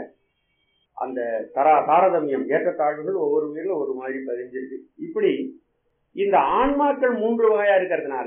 அந்த தரா தாரதமியம் ஏற்றத்தாழ்வுகள் ஒவ்வொரு உயிரிலும் ஒரு மாதிரி பதிஞ்சிருக்கு இப்படி இந்த ஆன்மாக்கள் மூன்று வகையா இருக்கிறதுனால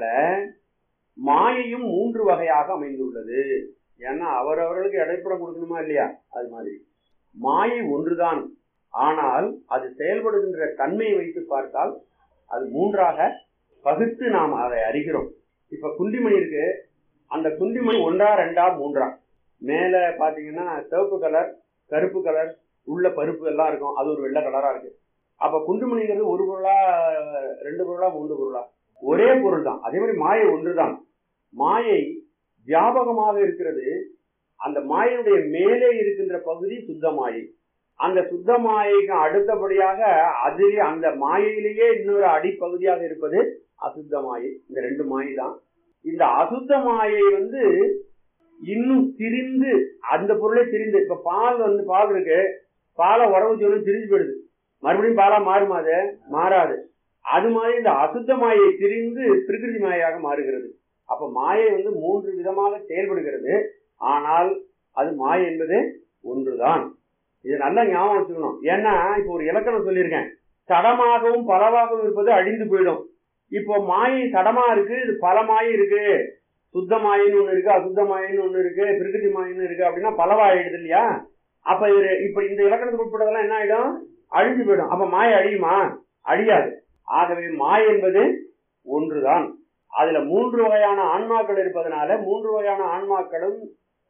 மாயையும் மூன்று வகையாக அமைந்துள்ளது ஏன்னா அவரவர்களுக்கு இடைப்படம் கொடுக்கணுமா இல்லையா அது மாதிரி மாயை ஒன்றுதான் ஆனால் அது செயல்படுகின்ற தன்மையை வைத்து பார்த்தால் அது மூன்றாக பகுத்து நாம் அதை அறிகிறோம் இப்ப குண்டிமணி இருக்கு அந்த குண்டிமணி ஒன்றா ரெண்டா மூன்றா மேல பாத்தீங்கன்னா சிவப்பு கலர் கருப்பு கலர் உள்ள பருப்பு எல்லாம் இருக்கும் அது ஒரு வெள்ளை கலரா இருக்கு அப்ப குண்டுமணிங்கிறது ஒரு பொருளா ரெண்டு பொருளா மூன்று பொருளா ஒரே பொருள் தான் அதே மாதிரி மாயை ஒன்றுதான் மாயை வியாபகமாக இருக்கிறது அந்த மாயையுடைய மேலே இருக்கின்ற பகுதி சுத்த மாயை அந்த சுத்த மாயைக்கு அடுத்தபடியாக அதிலே அந்த மாயையிலேயே இன்னொரு அடிப்பகுதியாக இருப்பது அசுத்த மாயை இந்த ரெண்டு மாயை தான் இந்த அசுத்த மாயை வந்து இன்னும் திரிந்து அந்த பொருளே திரிந்து இப்ப பால் வந்து பால் இருக்கு பாலை உறவு சொல்லி திரிஞ்சு போயிடுது மறுபடியும் பாலா மாறுமா அது மாறாது அது மாதிரி இந்த அசுத்த மாயை திரிந்து பிரகிருதி மாயாக மாறுகிறது அப்ப மாயை வந்து மூன்று விதமாக செயல்படுகிறது ஆனால் அது மாயை என்பது ஒன்றுதான் இது நல்லா ஞாபகம் வச்சுக்கணும் ஏன்னா இப்போ ஒரு இலக்கணம் சொல்லியிருக்கேன் சடமாகவும் பலவாகவும் இருப்பது அழிந்து போயிடும் இப்போ மாயை சடமா இருக்கு இது பல மாயை இருக்கு சுத்த மாயின்னு ஒண்ணு இருக்கு அசுத்த மாயின்னு ஒண்ணு இருக்கு பிரகிருதி மாயின்னு இருக்கு அப்படின்னா பலவாயிடுது இல்லையா அப்ப இது இப்ப இந்த இலக்கணத்துக்கு உட்பட்டதெல்லாம் என்ன ஆயிடும் அழிஞ்சு போயிடும் அப்ப மாயை அழியுமா அழியாது ஆகவே மாய் என்பது ஒன்றுதான் அதுல மூன்று வகையான ஆன்மாக்கள் இருப்பதனால மூன்று வகையான ஆன்மாக்களும்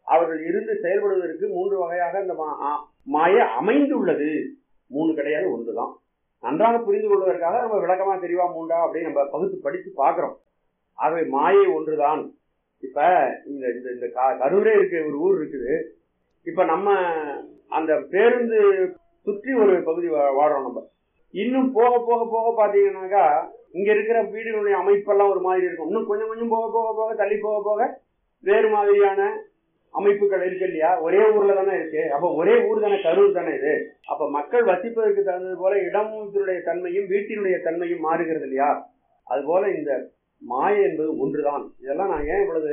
அவர்கள் இருந்து செயல்படுவதற்கு மூன்று வகையாக இந்த மா- ஆ- மாயை அமைந்துள்ளது மூணு கிடையாது ஒன்றுதான் நன்றாக புரிந்து கொள்வதற்காக நம்ம விளக்கமா தெரியவா மூண்டா அப்படின்னு நம்ம பகுத்து படித்து பார்க்கிறோம் ஆகவே மாயை ஒன்றுதான் இப்ப இந்த இந்த இந்த க- கரூரே இருக்கு ஒரு ஊர் இருக்குது இப்ப நம்ம அந்த பேருந்து சுற்றி ஒரு பகுதி வா- வாடுறோம் நம்ம இன்னும் போக போக போக பாத்தீங்கன்னாக்கா இங்க இருக்கிற வீடுகளுடைய அமைப்பெல்லாம் ஒரு மாதிரி இருக்கும் இன்னும் கொஞ்சம் கொஞ்சம் போக போக போக தள்ளி போக போக வேறு மாதிரியான அமைப்புகள் இருக்கு இல்லையா ஒரே ஊர்ல தானே இருக்கு அப்ப ஒரே ஊர் தானே கரூர் தானே இது அப்ப மக்கள் வசிப்பதற்கு தகுந்தது போல இடத்தினுடைய தன்மையும் வீட்டினுடைய தன்மையும் மாறுகிறது இல்லையா அது போல இந்த மாயை என்பது ஒன்றுதான் இதெல்லாம் நான் ஏன் இவ்வளவு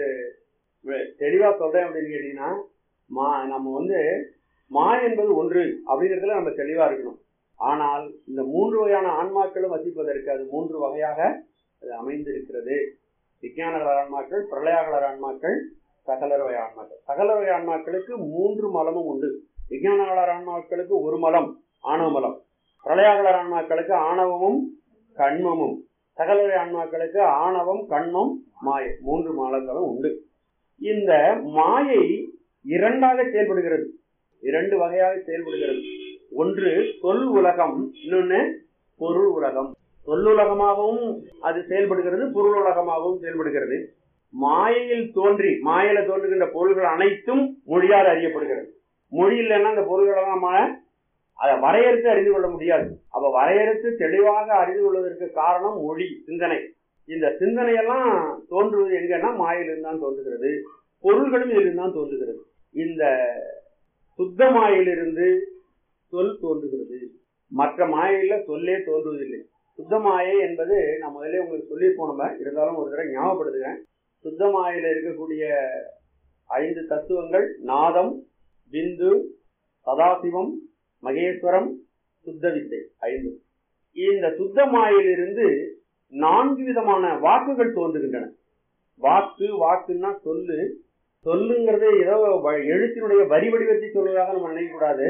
வெ- தெளிவா சொல்றேன் அப்படின்னு கேட்டீங்கன்னா மா நம்ம வந்து மாயை என்பது ஒன்று அப்படிங்கிறதுல நம்ம தெளிவா இருக்கணும் ஆனால் இந்த மூன்று வகையான ஆன்மாக்களும் வசிப்பதற்கு அது மூன்று வகையாக அது அமைந்திருக்கிறது விஞ்ஞானகலர் ஆன்மாக்கள் பிரளயாகலர் ஆன்மாக்கள் சகலர் வகை ஆன்மாக்கள் சகலர் வகை ஆன்மாக்களுக்கு மூன்று மலமும் உண்டு விஞ்ஞானகலர் ஆன்மாக்களுக்கு ஒரு மலம் ஆணவ மலம் பிரளயாகலர் ஆன்மாக்களுக்கு ஆணவமும் கண்மமும் சகலரை ஆன்மாக்களுக்கு ஆணவம் கண்மம் மாயை மூன்று மலங்களும் உண்டு இந்த மாயை இரண்டாக செயல்படுகிறது இரண்டு வகையாக செயல்படுகிறது ஒன்று சொல் உலகம் இன்னொன்னு பொருள் உலகம் சொல்லுலகமாகவும் அது செயல்படுகிறது பொருள் உலகமாகவும் செயல்படுகிறது மாயையில் தோன்றி மாயையில தோன்றுகின்ற பொருள்கள் அனைத்தும் மொழியால் அறியப்படுகிறது மொழி இல்லைன்னா அந்த பொருள்களை நம்ம அதை வரையறுத்து அறிந்து கொள்ள முடியாது அப்ப வரையறுத்து தெளிவாக அறிந்து கொள்வதற்கு காரணம் மொழி சிந்தனை இந்த சிந்தனையெல்லாம் தோன்றுவது எங்கன்னா மாயிலிருந்து தான் தோன்றுகிறது பொருள்களும் இதிலிருந்து தான் தோன்றுகிறது இந்த சுத்த மாயிலிருந்து சொல் தோன்றுகிறது மற்ற மாயையில சொல்லே தோன்றுவதில்லை சுத்த மாயை என்பது நான் முதல்ல உங்களுக்கு சொல்லியிருப்போம் நம்ம இருந்தாலும் ஒரு தடவை ஞாபகப்படுத்துகிறேன் சுத்த மாயில இருக்கக்கூடிய ஐந்து தத்துவங்கள் நாதம் பிந்து சதாசிவம் மகேஸ்வரம் சுத்த வித்தை ஐந்து இந்த சுத்த மாயிலிருந்து நான்கு விதமான வாக்குகள் தோன்றுகின்றன வாக்கு வாக்குன்னா சொல்லு சொல்லுங்கிறது ஏதோ வ- எழுத்தினுடைய வரி வடிவத்தை சொல்வதாக நம்ம நினைக்கக்கூடாது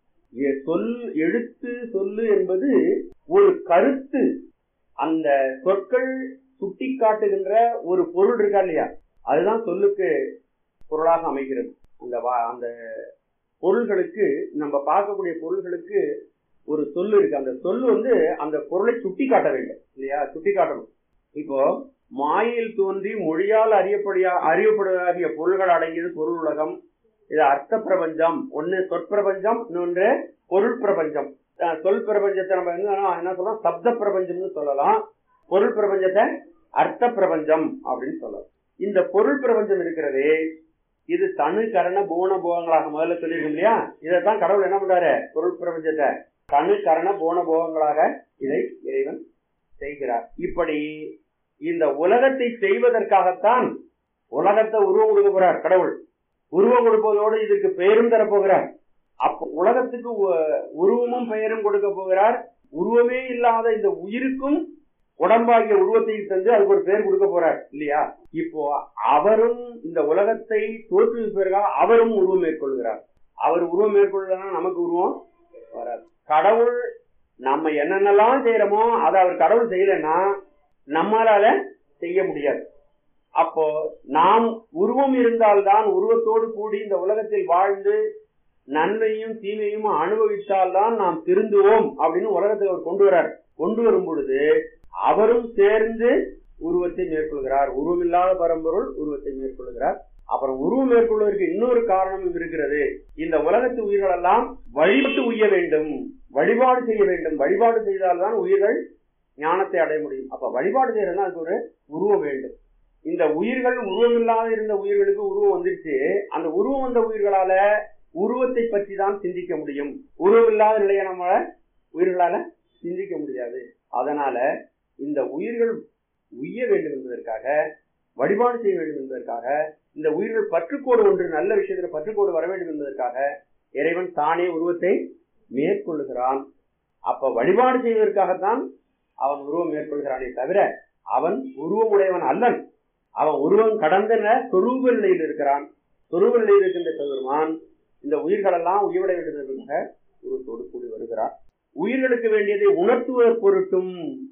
எ- சொல் எழுத்து சொல்லு என்பது ஒரு கருத்து அந்த சொற்கள் சுட்டி காட்டுகின்ற ஒரு பொருள் இருக்கா இல்லையா அதுதான் சொல்லுக்கு பொருளாக அமைகிறது அந்த வா- அந்த பொருள்களுக்கு நம்ம பார்க்கக்கூடிய பொருள்களுக்கு ஒரு சொல்லு இருக்கு அந்த சொல்லு வந்து அந்த பொருளை சுட்டி காட்ட வேண்டும் இல்லையா சுட்டி காட்டணும் இப்போ மாயில் தோன்றி மொழியால் அறியப்படியா அறியப்படுவதாகிய பொருள்கள் அடங்கியது பொருள் உலகம் இது அர்த்த பிரபஞ்சம் ஒன்னு சொற்பிரபஞ்சம் இன்னொன்று பொருள் பிரபஞ்சம் அஹ் சொல் பிரபஞ்சத்தை நம்ம என்ன என்ன சொல்லலாம் சப்த பிரபஞ்சம்னு சொல்லலாம் பொருள் பிரபஞ்சத்தை அர்த்த பிரபஞ்சம் அப்படின்னு சொல்லலாம் இந்த பொருள் பிரபஞ்சம் இருக்கிறதே இது தனு கரண பூண போகங்களாக முதல்ல சொல்லியிருக்கோம் இல்லையா இதைத்தான் கடவுள் என்ன பண்றாரு பொருள் பிரபஞ்சத்தை தனு கரண போன போகங்களாக இதை இறைவன் செய்கிறார் இப்படி இந்த உலகத்தை செய்வதற்காகத்தான் உலகத்தை உருவம் கொடுக்க போறார் கடவுள் உருவம் கொடுப்பதோடு இதுக்கு பெயரும் தரப்போகிறார் அப்ப உலகத்துக்கு உ- உருவமும் பெயரும் கொடுக்க போகிறார் உருவமே இல்லாத இந்த உயிருக்கும் உடம்பாகிய உருவத்தை தந்து அதுக்கு ஒரு பெயர் கொடுக்க போறார் இல்லையா இப்போ அவரும் இந்த உலகத்தை தோற்றுவிப்பதற்காக அவரும் உருவம் மேற்கொள்கிறார் அவர் உருவம் மேற்கொள்ளலன்னா நமக்கு உருவம் வராது கடவுள் நம்ம என்னென்னலாம் செய்யறோமோ அதை அவர் கடவுள் செய்யலைன்னா நம்மளால செய்ய முடியாது அப்போ நாம் உருவம் இருந்தால்தான் உருவத்தோடு கூடி இந்த உலகத்தில் வாழ்ந்து நன்மையும் தீமையும் அனுபவித்தால்தான் நாம் திருந்துவோம் அப்படின்னு உலகத்தை அவர் கொண்டு வரார் கொண்டு வரும் பொழுது அவரும் சேர்ந்து உருவத்தை மேற்கொள்கிறார் உருவமில்லாத பரம்பொருள் உருவத்தை மேற்கொள்கிறார் அப்புறம் உருவம் மேற்கொள்வதற்கு இன்னொரு காரணமும் இருக்கிறது இந்த உலகத்து உயிர்கள் எல்லாம் வழிபட்டு உய்ய வேண்டும் வழிபாடு செய்ய வேண்டும் வழிபாடு செய்தால்தான் உயிர்கள் ஞானத்தை அடைய முடியும் அப்ப வழிபாடு செய்யறதுனா அதுக்கு ஒரு உருவம் வேண்டும் இந்த உயிர்கள் உருவம் இல்லாத இருந்த உயிர்களுக்கு உருவம் வந்துருச்சு அந்த உருவம் வந்த உயிர்களால உருவத்தை பற்றி தான் சிந்திக்க முடியும் உருவம் இல்லாத நிலையை நம்ம உயிர்களால சிந்திக்க முடியாது அதனால இந்த உயிர்கள் உய்ய வேண்டும் என்பதற்காக வழிபாடு செய்ய வேண்டும் என்பதற்காக இந்த உயிர்கள் பற்றுக்கோடு ஒன்று நல்ல விஷயத்துல பற்றுக்கோடு வர வேண்டும் என்பதற்காக இறைவன் தானே உருவத்தை மேற்கொள்ளுகிறான் அப்ப வழிபாடு செய்வதற்காகத்தான் அவன் உருவம் மேற்கொள்கிறானே தவிர அவன் உருவமுடையவன் அல்லன் அவன் உருவம் கடந்த சொரூப நிலையில் இருக்கிறான் சொரூப நிலையில் இருக்கின்ற பெருமான் இந்த உயிர்களெல்லாம் உயிரிட வேண்டும் என்பதற்காக உருவத்தோடு கூடி வருகிறான் உயிர்களுக்கு வேண்டியதை உணர்த்துவதற் பொருட்டும்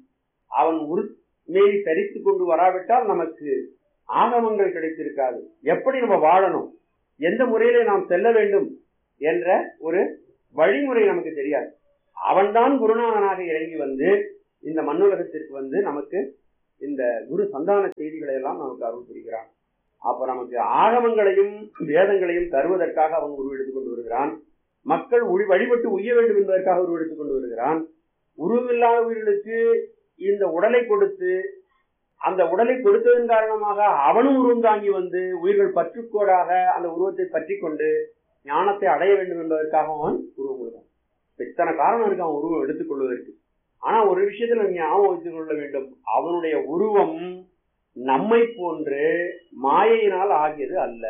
அவன் உரிமையை தரித்து கொண்டு வராவிட்டால் நமக்கு ஆகமங்கள் கிடைத்திருக்காது எப்படி நம்ம வாழணும் எந்த முறையிலே நாம் செல்ல வேண்டும் என்ற ஒரு வழிமுறை நமக்கு தெரியாது அவன்தான் குருநாதனாக இறங்கி வந்து இந்த மண்ணுலகத்திற்கு வந்து நமக்கு இந்த குரு சந்தான செய்திகளை எல்லாம் நமக்கு அருள் புரிகிறான் அப்ப நமக்கு ஆகமங்களையும் வேதங்களையும் தருவதற்காக அவன் உருவெடுத்துக் கொண்டு வருகிறான் மக்கள் ஒளி வழிபட்டு உய்ய வேண்டும் என்பதற்காக உருவெடுத்துக் கொண்டு வருகிறான் உருவமில்லாத உயிர்களுக்கு இந்த உடலை கொடுத்து அந்த உடலை கொடுத்ததன் காரணமாக அவனும் உருவம் தாங்கி வந்து உயிர்கள் பற்றுக்கோடாக அந்த உருவத்தை பற்றி கொண்டு ஞானத்தை அடைய வேண்டும் என்பதற்காக அவன் உருவம் கொடுத்தான் இத்தனை காரணம் இருக்கு அவன் உருவம் எடுத்துக் கொள்வதற்கு ஆனா ஒரு விஷயத்துல நீங்க ஞாபகம் வைத்துக் கொள்ள வேண்டும் அவனுடைய உருவம் நம்மை போன்று மாயையினால் ஆகியது அல்ல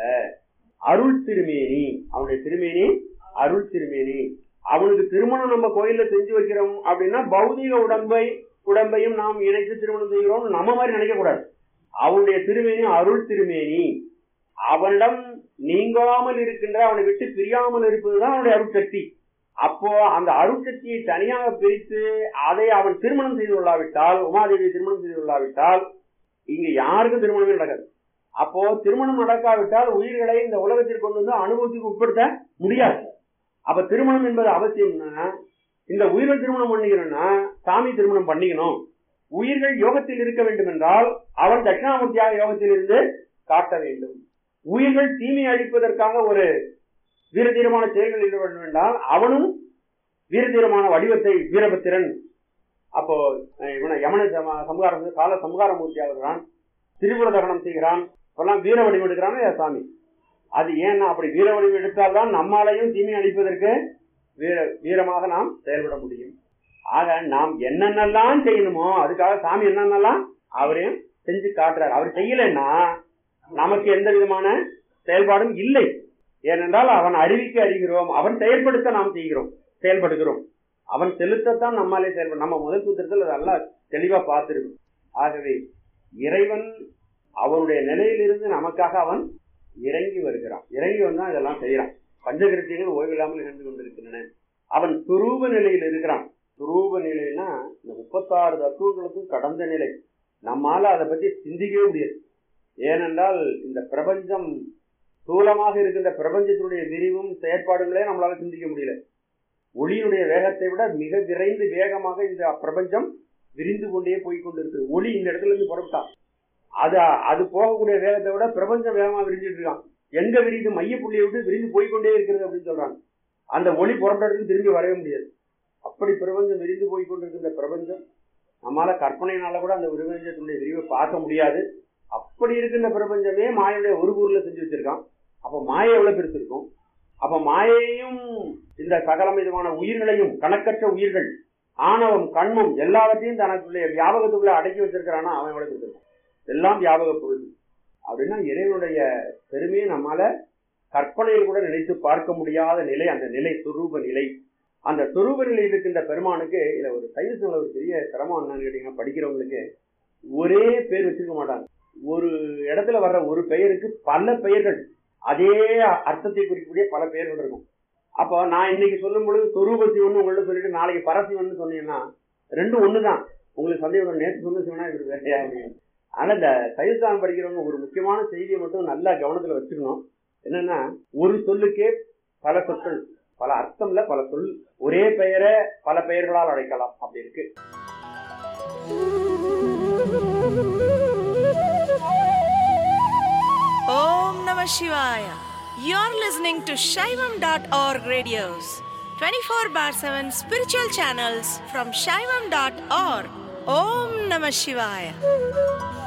அருள் திருமேனி அவனுடைய திருமேனி அருள் திருமேனி அவனுக்கு திருமணம் நம்ம கோயில்ல செஞ்சு வைக்கிறோம் அப்படின்னா பௌதிக உடம்பை உடம்பையும் நாம் இணைத்து திருமணம் செய்கிறோம் நம்ம மாதிரி நினைக்க கூடாது அவனுடைய திருமேனி அருள் திருமேனி அவனிடம் நீங்காமல் இருக்கின்ற அவனை விட்டு பிரியாமல் இருப்பதுதான் அவனுடைய அருள் சக்தி அப்போ அந்த அருள் சக்தியை தனியாக பிரித்து அதை அவன் திருமணம் செய்து கொள்ளாவிட்டால் உமாதேவியை திருமணம் செய்து கொள்ளாவிட்டால் இங்க யாருக்கும் திருமணமே நடக்காது அப்போ திருமணம் நடக்காவிட்டால் உயிர்களை இந்த உலகத்திற்கு கொண்டு வந்து அனுபவத்துக்கு உட்படுத்த முடியாது அப்ப திருமணம் என்பது அவசியம்னா இந்த உயிர்கள் திருமணம் பண்ணிக்கணும்னா சாமி திருமணம் பண்ணிக்கணும் உயிர்கள் யோகத்தில் இருக்க வேண்டும் என்றால் அவன் தட்சிணாமூர்த்தியாக யோகத்தில் இருந்து காட்ட வேண்டும் உயிர்கள் தீமை அழிப்பதற்காக ஒரு வீரதீரமான செயல்களில் ஈடுபட வேண்டால் அவனும் வீரதீரமான வடிவத்தை வீரபத்திரன் அப்போ இவனை யமன சமகாரம் கால சமகாரமூர்த்தி ஆகிறான் திரிபுர தகனம் செய்கிறான் இப்பெல்லாம் வீர வடிவம் எடுக்கிறான் சாமி அது ஏன்னா அப்படி வீர வடிவம் எடுத்தால்தான் நம்மாலையும் தீமை அழிப்பதற்கு வீர வீரமாக நாம் செயல்பட முடியும் ஆக நாம் என்னென்னலாம் செய்யணுமோ அதுக்காக சாமி என்னென்னலாம் அவரையும் செஞ்சு காட்டுறாரு அவர் செய்யலைன்னா நமக்கு எந்த விதமான செயல்பாடும் இல்லை ஏனென்றால் அவன் அறிவிக்க அறிகிறோம் அவன் செயல்படுத்த நாம் செய்கிறோம் செயல்படுகிறோம் அவன் செலுத்தத்தான் நம்மாலே செயல்படும் நம்ம முதல் சூத்திரத்தில் நல்லா தெளிவா பார்த்திருக்கும் ஆகவே இறைவன் அவனுடைய நிலையிலிருந்து நமக்காக அவன் இறங்கி வருகிறான் இறங்கி வந்தா இதெல்லாம் செய்யறான் பஞ்சகிருத்தியங்கள் ஓய்வில்லாமல் இருந்து கொண்டிருக்கின்றன அவன் துரூப நிலையில் இருக்கிறான் துரூப நிலைன்னா இந்த முப்பத்தாறு தத்துவங்களுக்கும் கடந்த நிலை நம்மால அதை பத்தி சிந்திக்கவே முடியாது ஏனென்றால் இந்த பிரபஞ்சம் ஸ்தூலமாக இருக்கின்ற பிரபஞ்சத்தினுடைய விரிவும் செயற்பாடுகளே நம்மளால சிந்திக்க முடியல ஒளியினுடைய வேகத்தை விட மிக விரைந்து வேகமாக இந்த பிரபஞ்சம் விரிந்து கொண்டே போய் கொண்டிருக்கு ஒளி இந்த இடத்துல இருந்து புறப்பட்டான் அது அது போகக்கூடிய வேகத்தை விட பிரபஞ்சம் வேகமா விரிஞ்சிட்டு இருக்கான் எங்க விரியுது மையப்புள்ளியை விட்டு விரிந்து போய்கொண்டே இருக்கிறது அப்படின்னு சொல்றாங்க அந்த ஒளி புறப்பட்ட இடத்துக்கு திரும்பி வரவே முடியாது அப்படி பிரபஞ்சம் விரிந்து போய் கொண்டிருக்கின்ற பிரபஞ்சம் நம்மளால கற்பனையினால கூட அந்த பிரபஞ்சத்தினுடைய விரிவை பார்க்க முடியாது அப்படி இருக்கின்ற பிரபஞ்சமே மாயனுடைய ஒரு ஊர்ல செஞ்சு வச்சிருக்கான் அப்ப மாயை எவ்வளவு பெருசு இருக்கும் அப்ப மாயையும் இந்த சகலம் விதமான உயிர்களையும் கணக்கற்ற உயிர்கள் ஆணவம் கண்மம் எல்லாவற்றையும் தனக்குள்ளே வியாபகத்துக்குள்ள அடக்கி வச்சிருக்கிறானா அவன் எவ்வளவு பெருசு எல்லாம் வியாபக பொருள் அப்படின்னா இறைவனுடைய பெருமையை நம்மால கற்பனையில் கூட நினைத்து பார்க்க முடியாத நிலை அந்த நிலை சுரூப நிலை அந்த சுரூப நிலையில் இருக்கின்ற பெருமானுக்கு இதுல ஒரு சைவத்தில் ஒரு பெரிய சிரமம் என்னன்னு கேட்டீங்கன்னா படிக்கிறவங்களுக்கு ஒரே பேர் வச்சிருக்க மாட்டாங்க ஒரு இடத்துல வர்ற ஒரு பெயருக்கு பல பெயர்கள் அதே அர்த்தத்தை குறிக்கக்கூடிய பல பெயர்கள் இருக்கும் அப்போ நான் இன்னைக்கு சொல்லும் பொழுது சொரூப சிவன் உங்கள்ட்ட சொல்லிட்டு நாளைக்கு பரசிவன் சொன்னீங்கன்னா ரெண்டும் ஒண்ணுதான் உங்களுக்கு சந்தேகம் நேற்று சொன்ன சிவனா இவர் வேறையா அப்படின்னு ஆனா இந்த சைவஸ்தானம் படிக்கிறவங்க ஒரு முக்கியமான செய்தியை மட்டும் நல்லா கவனத்துல வச்சுக்கணும் என்னன்னா ஒரு சொல்லுக்கே பல சொற்கள் பல அர்த்தம்ல பல சொல் ஒரே பெயரை பல பெயர்களால் அழைக்கலாம் அப்படி இருக்கு Om Namah Shivaya. You're listening to Shaivam.org radios, 24 bar 7 spiritual channels from Shaivam.org. Om Namah Shivaya.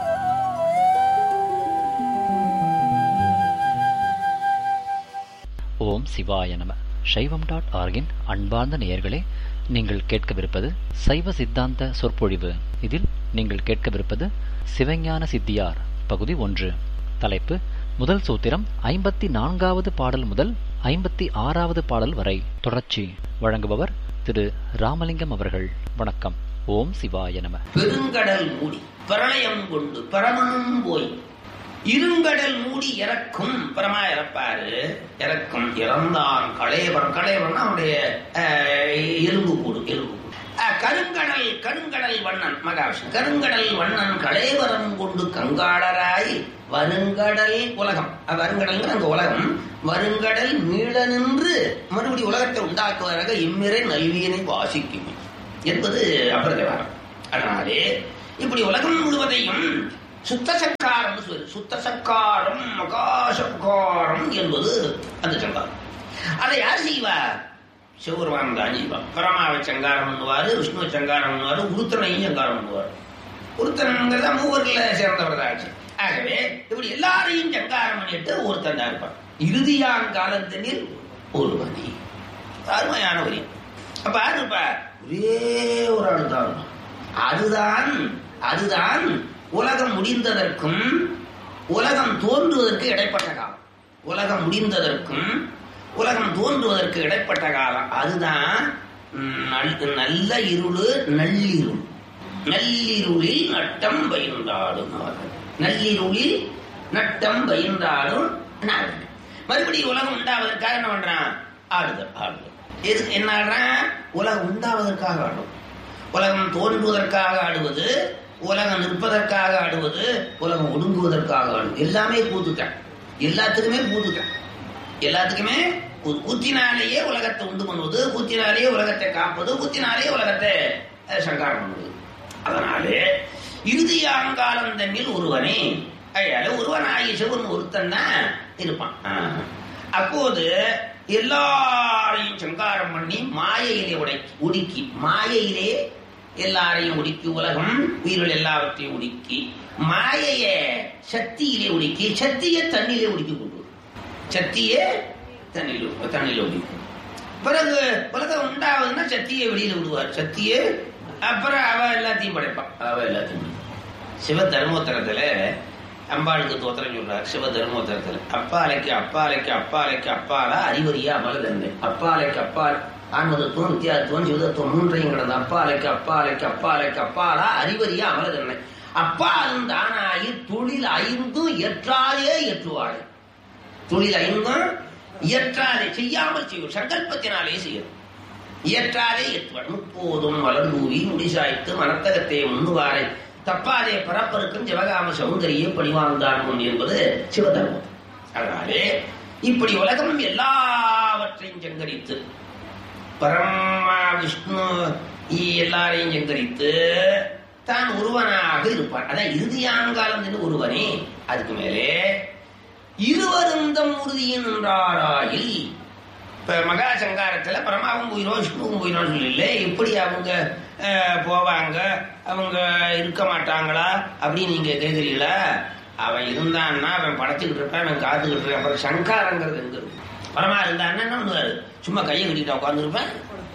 ஓம் சிவாய நம சைவம் டாட் ஆர்கின் அன்பார்ந்த நேயர்களே நீங்கள் கேட்கவிருப்பது சைவ சித்தாந்த சொற்பொழிவு இதில் நீங்கள் கேட்கவிருப்பது சிவஞான சித்தியார் பகுதி ஒன்று தலைப்பு முதல் சூத்திரம் ஐம்பத்தி நான்காவது பாடல் முதல் ஐம்பத்தி ஆறாவது பாடல் வரை தொடர்ச்சி வழங்குபவர் திரு ராமலிங்கம் அவர்கள் வணக்கம் ஓம் சிவாய நம பெருங்கடல் மூடி பிரளயம் கொண்டு பரமனும் போய் இருங்கடல் மூடி இறக்கும் பரமா இறப்பாரு இறக்கும் இறந்தான் களையவன் களையவன் அவனுடைய அஹ், எலும்பு கூடு எலும்பு கூடு அஹ், கருங்கடல் கருங்கடல் வண்ணன் மகாவிஷ்ணு கருங்கடல் வண்ணன் கலேவரம் கொண்டு கங்காளராய் வருங்கடல் உலகம் அஹ், வருங்கடல்ங்கிற அந்த உலகம் வருங்கடல் மீள நின்று மறுபடி உலகத்தை உண்டாக்குவதாக இம்மிரை நல்வியனை வாசிக்கும் என்பது அபரதவாரம் அதனாலே இப்படி உலகம் முழுவதையும் சுத்த சங்காரம் சொல்லு சுத்த சங்காரம் மகாசங்காரம் என்பது அந்த சங்காரம் அதை யார் செய்வார் சிவபெருமான் தான் செய்வார் பரமாவை சங்காரம் பண்ணுவார் விஷ்ணுவை சங்காரம் பண்ணுவார் உருத்தனையும் சங்காரம் பண்ணுவார் ஒருத்தனுங்கிறத மூவர்ல சேர்ந்தவர் தான் ஆச்சு ஆகவே இப்படி எல்லாரையும் சங்காரம் பண்ணிட்டு ஒருத்தன் தான் இருப்பான் இறுதியாங்காலத்தினில் ஒரு மதி அருமையான வரி அப்ப யாரு இருப்பா ஒரே ஒரு ஆள் தான் இருப்பான். அதுதான் அதுதான் உலகம் முடிந்ததற்கும் உலகம் தோன்றுவதற்கு இடைப்பட்ட காலம் உலகம் முடிந்ததற்கும் உலகம் தோன்றுவதற்கு இடைப்பட்ட காலம் அதுதான் ம், நல்- நல்ல இருளு நள்ளிருள் நள்ளிருளில் நட்டம் பயின்றாடும் அவர்கள் நள்ளிருளில் நட்டம் பயின்றாடும் நார்கள் மறுபடியும் உலகம் உண்டாவதற்காக என்ன பண்றான் ஆடுதல் ஆடுதல் எது என்ன ஆடுறான் உலகம் உண்டாவதற்காக ஆடும் உலகம் தோன்றுவதற்காக ஆடுவது உலகம் நிற்பதற்காக ஆடுவது உலகம் ஒடுங்குவதற்காக ஆடுவது எல்லாமே கூத்துட்டான் எல்லாத்துக்குமே கூத்துட்டான் எல்லாத்துக்குமே கூத்து. கூத்தினாலேயே உலகத்தை உண்டு பண்ணுவது கூத்தினாலேயே உலகத்தை காப்பது கூத்தினாலேயே உலகத்தை அஹ், சங்காரம் பண்ணுவது அதனாலே இறுதியாங்காலம் தன்னில் ஒருவனே அயால ஒருவனாகிய சிவன் ஒருத்தன் தான் இருப்பான் ஆஹ். அப்போது எல்லாரையும் சங்காரம் பண்ணி மாயையிலே உடைக்கி உடுக்கி மாயையிலே எல்லாரையும் உடுக்கி உலகம் உயிர்கள் எல்லாவற்றையும் உடுக்கி மாயைய சக்தியிலே உடுக்கி சக்தியை தண்ணியிலே உடுக்கி கொண்டு வரும். சக்தியே தண்ணியில் தண்ணியில் உடுக்கும் பிறகு உலகம் உண்டாவதுன்னா சக்தியை வெளியில விடுவார் சக்தியே அப்புறம் அவ எல்லாத்தையும் படைப்பான் அவ எல்லாத்தையும் படைப்பான். சிவ தர்மோத்தரத்துல அம்பாளுக்கு தோத்திரம் சொல்றார் சிவ தர்மோத்தரத்துல அப்பாலைக்கு அப்பாலைக்கு அப்பாலைக்கு அப்பாலா அறிவறியா அமலதன்மை அப்பாலைக்கு அப்பால் ஆன்மதத்துவம் வித்தியாசத்துவம் சிவதத்துவம் மூன்றையும் கிடந்த அப்பாலைக்கு அப்பாலைக்கு அப்பாலைக்கு அப்பாலா அறிவறியா அமலதன்மை அப்பாலும் தானாகி தொழில் ஐந்தும் ஏற்றாலே ஏற்றுவாளே தொழில் ஐந்தும் இயற்றாலே செய்யாமல் செய்யும் சங்கல்பத்தினாலே செய்யும் இயற்றாலே ஏற்றுவாள் முப்போதும் மலர்ந்தூவி முடிசாய்த்து மனத்தகத்தை முன்னுவாரை தப்பாதே பரப்பருக்கும் சிவகாம சௌந்தரிய பணிவாழ்ந்தான் முன் என்பது சிவதர்மம் அதனாலே இப்படி உலகம் எல்லாவற்றையும் சங்கரித்து பரமா விஷ்ணு எல்லாரையும் சங்கரித்து தான் ஒருவனாக இருப்பான் அதான் இறுதியாங்காலம் என்று ஒருவனே அதுக்கு மேலே இருவருந்தம் உறுதியின் நின்றாராயில் இப்ப மகா சங்காரத்துல பரமாவும் போயிடும் விஷ்ணுவும் போயிடும் சொல்லல எப்படி அவங்க அஹ், போவாங்க அவங்க இருக்க மாட்டாங்களா அப்படின்னு நீங்க கேக்குறீங்களா அவன் இருந்தான்னா அவன் படைச்சுக்கிட்டு இருப்பான் அவன் காத்துக்கிட்டு இருக்கான் அப்புறம் சங்காரங்கிறது எங்க இருக்கு பரமா இருந்தான்னா என்ன பண்ணுவாரு சும்மா கையை கட்டிட்டு உட்காந்துருப்பேன்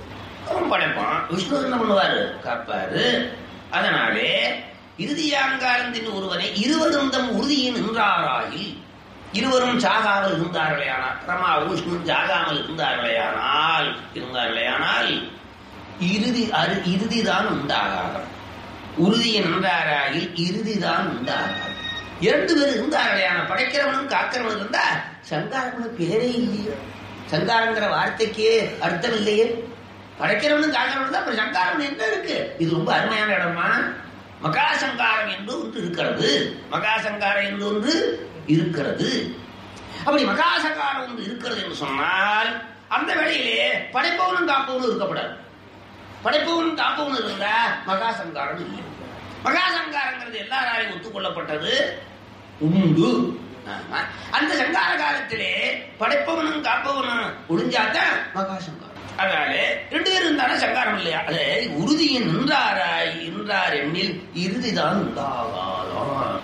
அவன் படைப்பான் விஷ்ணு என்ன பண்ணுவாரு காப்பாரு அதனாலே இறுதியாங்காரத்தின் ஒருவனை இருவரும் தம் உறுதியின் நின்றாராயில் இருவரும் சாகாமல் இருந்தார்களேயானால் பிரமாவும் விஷ்ணு சாகாமல் இருந்தார்களேயானால் இருந்தார்களேயானால் இறுதி அரு இறுதிதான் உண்டாகாது உறுதியை நின்றாராயில் இறுதிதான் உண்டாகாது இரண்டு பேர் இருந்தார்களேயான படைக்கிறவனும் காக்கிறவனும் இருந்தா சங்காரம்னு பேரே இல்லையே சங்காரங்கிற வார்த்தைக்கே அர்த்தம் இல்லையே படைக்கிறவனும் காக்கிறவனும் தான் அப்புறம் சங்காரம் என்ன இருக்கு இது ரொம்ப அருமையான இடமா மகாசங்காரம் என்று ஒன்று இருக்கிறது மகாசங்காரம் என்று ஒன்று இருக்கிறது அப்படி மகாசங்காரம் ஒன்று இருக்கிறது என்று சொன்னால் அந்த வேளையிலே படைப்பவனும் காப்பவனும் இருக்கப்படாது படைப்பவனும் காப்பவனும் இருந்தா மகாசங்காரம் இல்லை மகாசங்காரங்கிறது எல்லாராலையும் ஒத்துக்கொள்ளப்பட்டது உண்டு ஆமா. அந்த சங்கார காலத்திலே படைப்பவனும் காப்பவனும் ஒளிஞ்சாதான் மகாசங்காரம் அதனால ரெண்டு பேரும் இருந்தாலும் சங்காரம் இல்லையா அது உறுதியின் நின்றாராய் நின்றார் எண்ணில் இறுதிதான் உண்டாகாதான்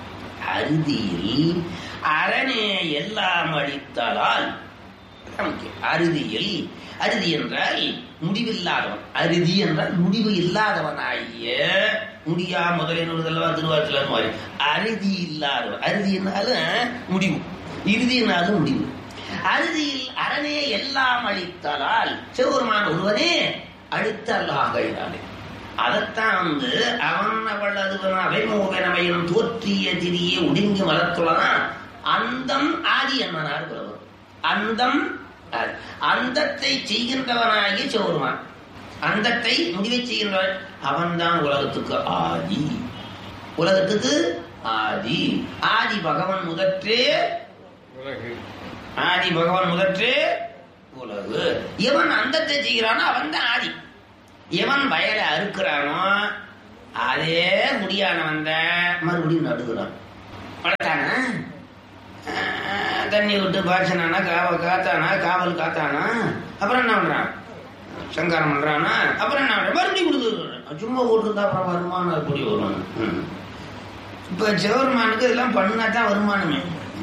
அறுதியில் அரணே எல்லாம் அளித்தலால் அதான் முக்கியம். அறுதியில் அறுதி என்றால் முடிவில்லாதவன் அறுதி என்றால் முடிவு இல்லாதவனாகிய முடியா முதலினவர்களவா திருவாரத்தில் மாதிரி அறுதி இல்லாதவன் அறுதி என்னாலும் முடிவு இறுதினாலும் முடிவு அறுதியில் அரணே எல்லாம் அளித்தலால் சிவபெருமான் ஒருவனே அளித்தலாகிறானே அதைத்தான் வந்து அவன் அவள் அதுவன் அவைமோகனமையும் தோற்றிய திரியே ஒடுங்கி மலத்துள்ளதான் அந்தம் ஆதி என்னனார் புலவர் அந்தம் ஆதி. அந்தத்தை செய்கின்றவனாகிய சிவருமான் அந்தத்தை முடிவை செய்கின்றவன் அவன்தான் உலகத்துக்கு ஆதி உலகத்துக்கு ஆதி ஆதி பகவன் முதற்றே ஆதி பகவான் முதற்றே உலகு எவன் அந்தத்தை செய்கிறானோ அவன் தான் ஆதி எவன் வயலை அறுக்கிறானோ அதே முடியானவன் தான் மறுபடியும் நடுகிறான் வளர்த்தானா ஆஹ், தண்ணி விட்டு பாய்ச்சனானா காவல் காத்தானா காவல் காத்தானா அப்புறம் என்ன பண்றான் சங்காரம் பண்றானா அப்புறம் என்ன பண்றான் மறுபடியும் கொடுக்குறான் சும்மா போட்டுருந்தா அப்புறம் வருமானம் எப்படி வரும் ம். இப்ப சிவருமானுக்கு இதெல்லாம் பண்ணா தான் வருமானமே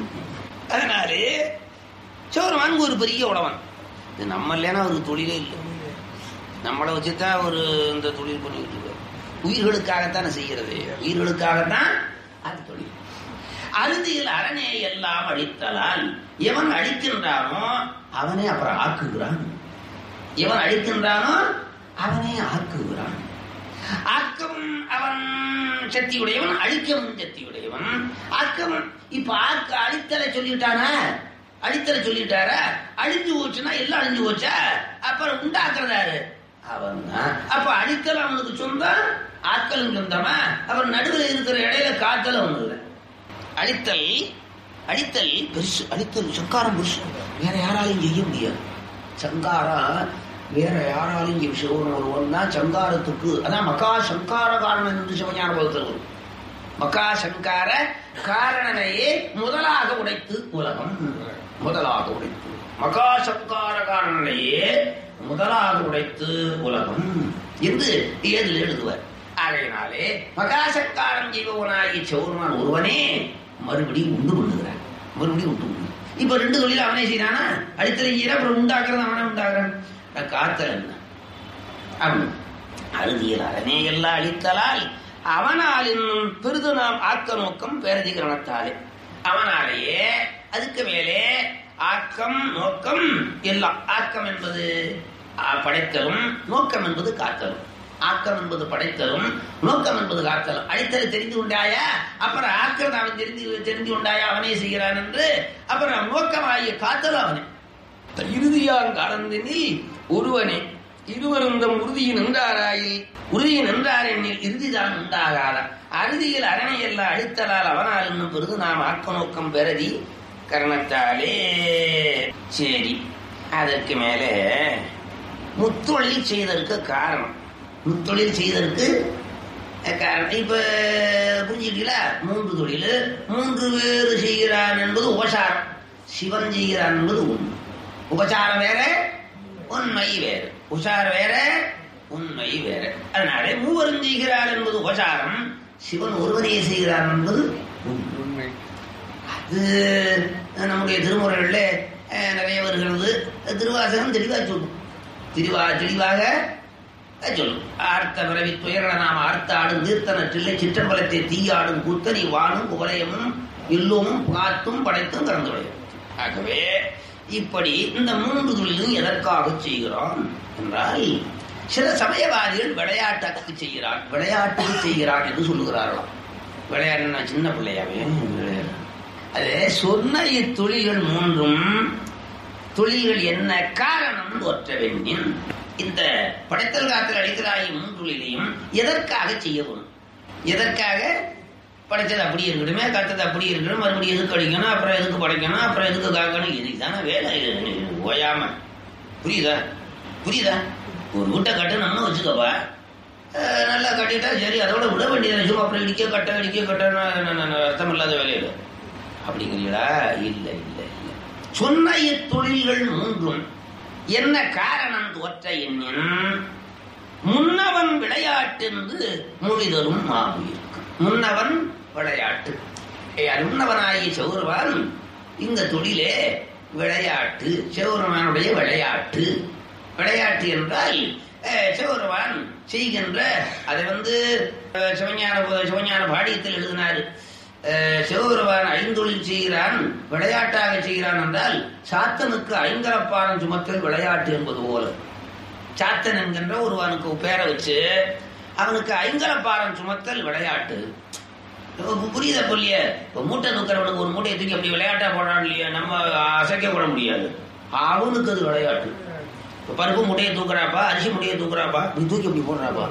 அதனாலே சிவருமானுக்கு ஒரு பெரிய உழவன் இது நம்ம இல்லைன்னா அவருக்கு தொழிலே இல்லை நம்மளை வச்சுதான் ஒரு இந்த தொழில் பண்ணிக்கிட்டு இருக்காரு உயிர்களுக்காகத்தானே செய்கிறது உயிர்களுக்காகத்தான் அது தொழில் அறுதியில் அரணே எல்லாம் அழித்தலால் எவன் அழிக்கின்றானோ அவனே அப்புறம் ஆக்குகிறான் எவன் அழிக்கின்றானோ அவனே ஆக்குகிறான் ஆக்கம் அவன் சக்தியுடையவன் அழிக்கவும் சக்தியுடையவன் ஆக்கம் இப்ப ஆக்க அழித்தலை சொல்லிட்டானா அழித்தலை சொல்லிட்டாரா அழிஞ்சு போச்சுன்னா எல்லாம் அழிஞ்சு போச்சா அப்புறம் உண்டாக்குறதாரு அவன் அப்ப அழித்தல் அவனுக்கு சொந்தம் ஆட்களும் சொந்தமா அப்புறம் நடுவில் இருக்கிற இடையில காத்தல் அவனுக்கு அழித்தல் அழித்தல் பெருசு அழித்தல் சங்காரம் பெருசு வேற யாராலையும் செய்ய முடியாது சங்காரம் வேற யாராலையும் செய்ய சிவன் ஒருவன் தான் சங்காரத்துக்கு அதான் மக்கா சங்கார காரணம் என்று சிவஞான பகத்தில் வரும் மக்கா சங்கார காரணனையே முதலாக உடைத்து உலகம் முதலாக உடைத்து மக்கா சங்கார காரணனையே முதலாக உடைத்து உலகம் என்று ஏதில் எழுதுவர் ஆகையினாலே மகாசங்காரம் ஜீவனாகி சௌர்மான் ஒருவனே மறுபடியும் உண்டு பண்ணுகிறான் மறுபடியும் உண்டு பண்ணு இப்ப ரெண்டு தொழில் அவனே செய்யறானா அடித்தலை செய்யறான் அப்புறம் உண்டாக்குறது அவனே உண்டாக்குறான் நான் காத்தல் என்ன அவன் அறுதியில் அரணே எல்லாம் அழித்தலால் அவனால் இன்னும் பெரிது நாம் ஆக்க நோக்கம் பேரதிகரணத்தாலே அவனாலேயே அதுக்கு மேலே ஆக்கம் நோக்கம் எல்லாம் ஆக்கம் என்பது ஆ, படைத்தலும் நோக்கம் என்பது காத்தலும் ஆக்கம் என்பது படைத்தலும் நோக்கம் என்பது காத்தலும் அடித்தலை தெரிந்து கொண்டாயா அப்புறம் ஆக்கம் அவன் தெரிந்து தெரிந்து கொண்டாயா அவனே செய்கிறான் என்று அப்புறம் நோக்கமாகிய காத்தலும் அவனே இறுதியாங் கடந்தெனில் ஒருவனே இருவரும் தம் உறுதியில் நின்றாராயில் உறுதியில் நின்றார் எண்ணில் இறுதிதான் உண்டாகாத அறுதியில் அரணையெல்லாம் அழித்தலால் அவனால் இன்னும் பெருது நாம் ஆக்க நோக்கம் பெறதி கரணத்தாலே சரி அதற்கு மேலே முத்தொழில் செய்ததற்கு காரணம் முத்தொழில் செய்ததற்கு காரணம் இப்ப புரிஞ்சுட்டீங்களா மூன்று தொழில் மூன்று பேர் செய்கிறான் என்பது உபசாரம் சிவன் செய்கிறான் என்பது உண்மை உபசாரம் வேற உண்மை வேறு உபசாரம் வேற உண்மை வேற அதனாலே மூவரும் செய்கிறார் என்பது உபசாரம் சிவன் ஒருவரையே செய்கிறார் என்பது உண்மை அது நம்முடைய திருமுறைகள்ல அஹ், நிறைய வருகிறது திருவாசகம் தெளிவாக சொல்லும் தெளிவா தெளிவாக சொல்லும் ஆர்த்த பிறவி துயரண நாம் ஆர்த்த ஆடும் தீர்த்தன தில்லை சிற்றம்பலத்தை தீயாடும் கூத்தனி வானும் குவலயமும் எல்லோமும் காத்தும் படைத்தும் கறந்துடையும் ஆகவே இப்படி இந்த மூன்று தொழிலும் எதற்காக செய்கிறோம் என்றால் சில சமயவாதிகள் விளையாட்டுக்கு செய்கிறான் விளையாட்டுக்கு செய்கிறான் என்று சொல்லுகிறார்களாம் விளையாடு நான் சின்ன பிள்ளையாவே அது சொன்ன இத்தொழில்கள் மூன்றும் தொழில்கள் என்ன காரணம் ஒற்ற வெண்ணின் இந்த படைத்தல் காத்தல் அடித்தலாகி மூன்றுலையும் எதற்காக செய்யணும் எதற்காக படைத்தது அப்படி இருக்கணுமே கத்தது அப்படி இருக்கணும் மறுபடியும் எதுக்கு அடிக்கணும் அப்புறம் எதுக்கு படைக்கணும் அப்புறம் எதுக்கு காக்கணும் இதுதானே வேலை இது ஓயாம புரியுதா புரியுதா ஒரு வீட்டை கட்டணும்னு வச்சுக்கப்பா அஹ் நல்லா கட்டிட்டா சரி அதோட விட வேண்டியது சும்மா அப்புறம் இடிக்க கட்ட இடிக்க கட்டணும் அர்த்தம் இல்லாத வேலையில அப்படிங்கிறீங்களா இல்லை இல்லை இல்லை சொன்ன இத்தொழில்கள் மூன்றும் என்ன காரணம் தோற்ற எண்ணின் முன்னவன் விளையாட்டென்று மொழிதலும் மாவுயிருக்கு முன்னவன் விளையாட்டு ஏ, முன்னவனாகிய சௌரவான் இந்த தொழிலே விளையாட்டு சிவருமானுடைய விளையாட்டு விளையாட்டு என்றால் அஹ், சிவருமான் செய்கின்ற அதை வந்து அஹ், சிவஞான சிவஞான பாடியத்தில் எழுதினார் அஹ், சிவபெருமான் ஐந்தொழில் செய்கிறான் விளையாட்டாக செய்கிறான் என்றால் சாத்தனுக்கு ஐங்கரப்பாரம் சுமத்தல் விளையாட்டு என்பது போல சாத்தன் என்கின்ற ஒருவனுக்கு பேரை வச்சு அவனுக்கு ஐங்கரப்பாரம் சுமத்தல் விளையாட்டு இப்ப புரியுதா சொல்லிய இப்ப மூட்டை தூக்கிறவனுக்கு ஒரு மூட்டையை தூக்கி அப்படி விளையாட்டா போடுறான் இல்லையா நம்ம அசைக்க கூட முடியாது அவனுக்கு அது விளையாட்டு இப்ப பருப்பு முட்டையை தூக்குறாப்பா அரிசி முட்டையை தூக்குறாப்பா நீ தூக்கி இப்படி போடுறாப்பா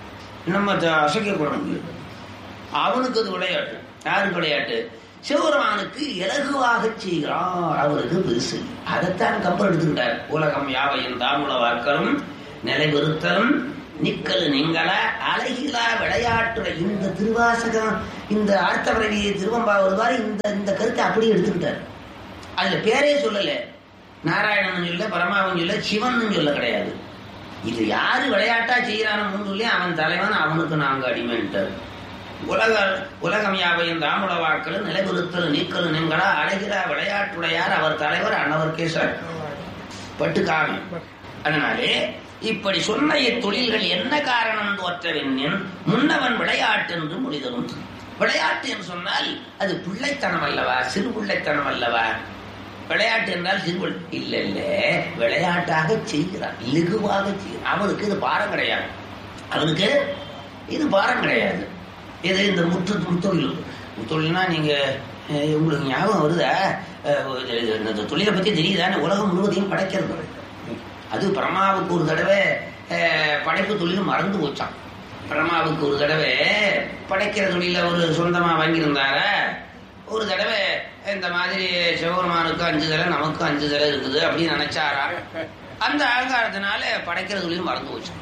நம்ம த- அசைக்க கூட முடியாது அவனுக்கு அது விளையாட்டு யாருக்கு விளையாட்டு சிவபெருமானுக்கு இலகுவாக செய்கிறார் அவருக்கு பெருசு அதைத்தான் கப்பல் எடுத்துக்கிட்டார் உலகம் யாவையும் தாமுல வாக்கலும் நிலைபெறுத்தலும் நிக்கல் நீங்கள அழகிலா விளையாட்டுற இந்த திருவாசகம் இந்த ஆர்த்தவரவி திருவம்பா வருவார் இந்த இந்த கருத்தை அப்படியே எடுத்துக்கிட்டார் அதுல பேரே சொல்லல நாராயணன் சொல்ல பரமாவன் சொல்ல சிவன் சொல்ல கிடையாது இது யாரு விளையாட்டா செய்யறானோ சொல்லி அவன் தலைவன் அவனுக்கு நாங்க அடிமைன்ட்டார் உலக உலகம் யாவையும் தாமுட வாக்கள் நிலைபெறுத்தல் நீக்கல் நீங்களா அழகிற விளையாட்டுடையார் அவர் தலைவர் அன்னவர்க்கே சார் பட்டுக்காமி அதனாலே இப்படி சொன்ன இத்தொழில்கள் என்ன காரணம் தோற்றவென்னின் முன்னவன் விளையாட்டு என்று முடிதலும் விளையாட்டு என்று சொன்னால் அது பிள்ளைத்தனம் அல்லவா சிறு பிள்ளைத்தனம் அல்லவா விளையாட்டு என்றால் சிறு பிள்ளை- இல்ல இல்ல விளையாட்டாக செய்கிறான் இலகுவாக செய்கிறான் அவனுக்கு இது பாரம் கிடையாது அவனுக்கு இது பாரம் கிடையாது இது இந்த முற்று முத்தொழில் முத்தொழில்னா நீங்க அஹ், உங்களுக்கு ஞாபகம் வருதா அஹ், இது- இது- இந்த தொழிலை பத்தி தெரியுதானே உலகம் முழுவதையும் படைக்கிறது அது பிரமாவுக்கு ஒரு தடவை அஹ், படைப்பு தொழில் மறந்து போச்சான் பிரமாவுக்கு ஒரு தடவை படைக்கிற தொழில ஒரு சொந்தமா வாங்கியிருந்தார ஒரு தடவை இந்த மாதிரி சிவபெருமானுக்கு அஞ்சு தலை நமக்கு அஞ்சு தலை இருக்குது அப்படின்னு நினைச்சாரா அந்த அகங்காரத்தினால படைக்கிற தொழில் மறந்து போச்சு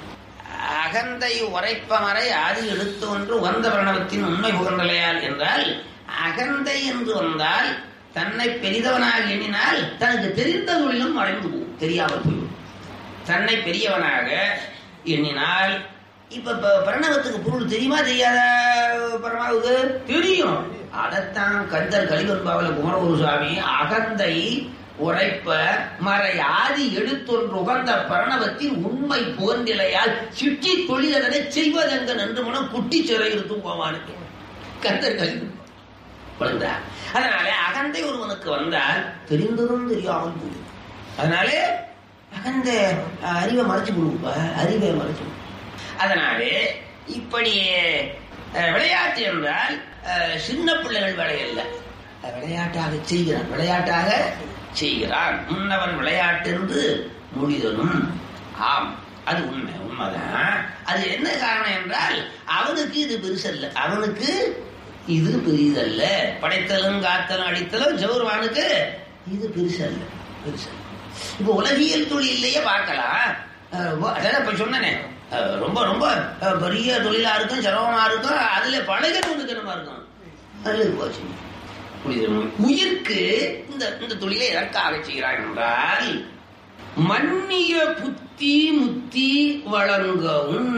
அகந்தை உரைப்பமறை ஆதி எழுத்து ஒன்று உகந்த பிரணவத்தின் உண்மை புகழ்ந்தலையால் என்றால் அகந்தை என்று வந்தால் தன்னை பெரிதவனாக எண்ணினால் தனக்கு தெரிந்த தொழிலும் மறைந்து போகும் தெரியாமல் போய்விடும் தன்னை பெரியவனாக எண்ணினால் இப்ப ப- பிரணவத்துக்கு பொருள் தெரியுமா தெரியாத பரமாவுக்கு தெரியும் அதைத்தான் கந்தர் கலிவன்பாவில குமரகுரு சுவாமி அகந்தை உரைப்ப மறை ஆதி எடுத்தொன்று உகந்த பிரணவத்தின் உண்மை புகழ்நிலையால் சிட்டி தொழிலதனை செய்வதெங்க நன்று மனம் குட்டி சிறையில் தூங்குவானுக்கு கந்தர் கலிவன் புரிந்தா அதனால அகந்தை ஒருவனுக்கு வந்தால் தெரிந்ததும் தெரியாமல் போகும் அதனாலே அகந்த அஹ், அறிவை மறைச்சு கொடுப்ப அறிவை மறைச்சு கொடு. அதனாலே இப்படி அஹ், விளையாட்டு என்றால் அஹ், சின்ன பிள்ளைகள் விளையல்ல அஹ், விளையாட்டாக செய்கிறான் விளையாட்டாக செய்கிறான் முன்னவன் விளையாட்டு என்று முடிதலும் ஆம் அது உண்மை உண்மைதான் அது என்ன காரணம் என்றால் அவனுக்கு இது பெருசல்ல அவனுக்கு இது பெரிதல்ல படைத்தலும் காத்தலும் அடித்தலும் ஜெவருமானுக்கு இது பெருசல்ல பெருசல்ல இப்ப உலகியல் தொழிலையே பார்க்கலாம் அஹ் வ- அதான் இப்ப சொன்னனே அஹ் ரொம்ப ரொம்ப அஹ், பெரிய தொழிலா இருக்கும் சிரமமா இருக்கும் அதுல பழகிறவனுக்கு என்னமா இருக்கும் அது போச்சு புரியுது? உயிர்க்கு இந்த இந்த தொழிலை எதற்காக செய்கிறான் என்றால் மன்னிய புத்தி முத்தி வழங்கவும்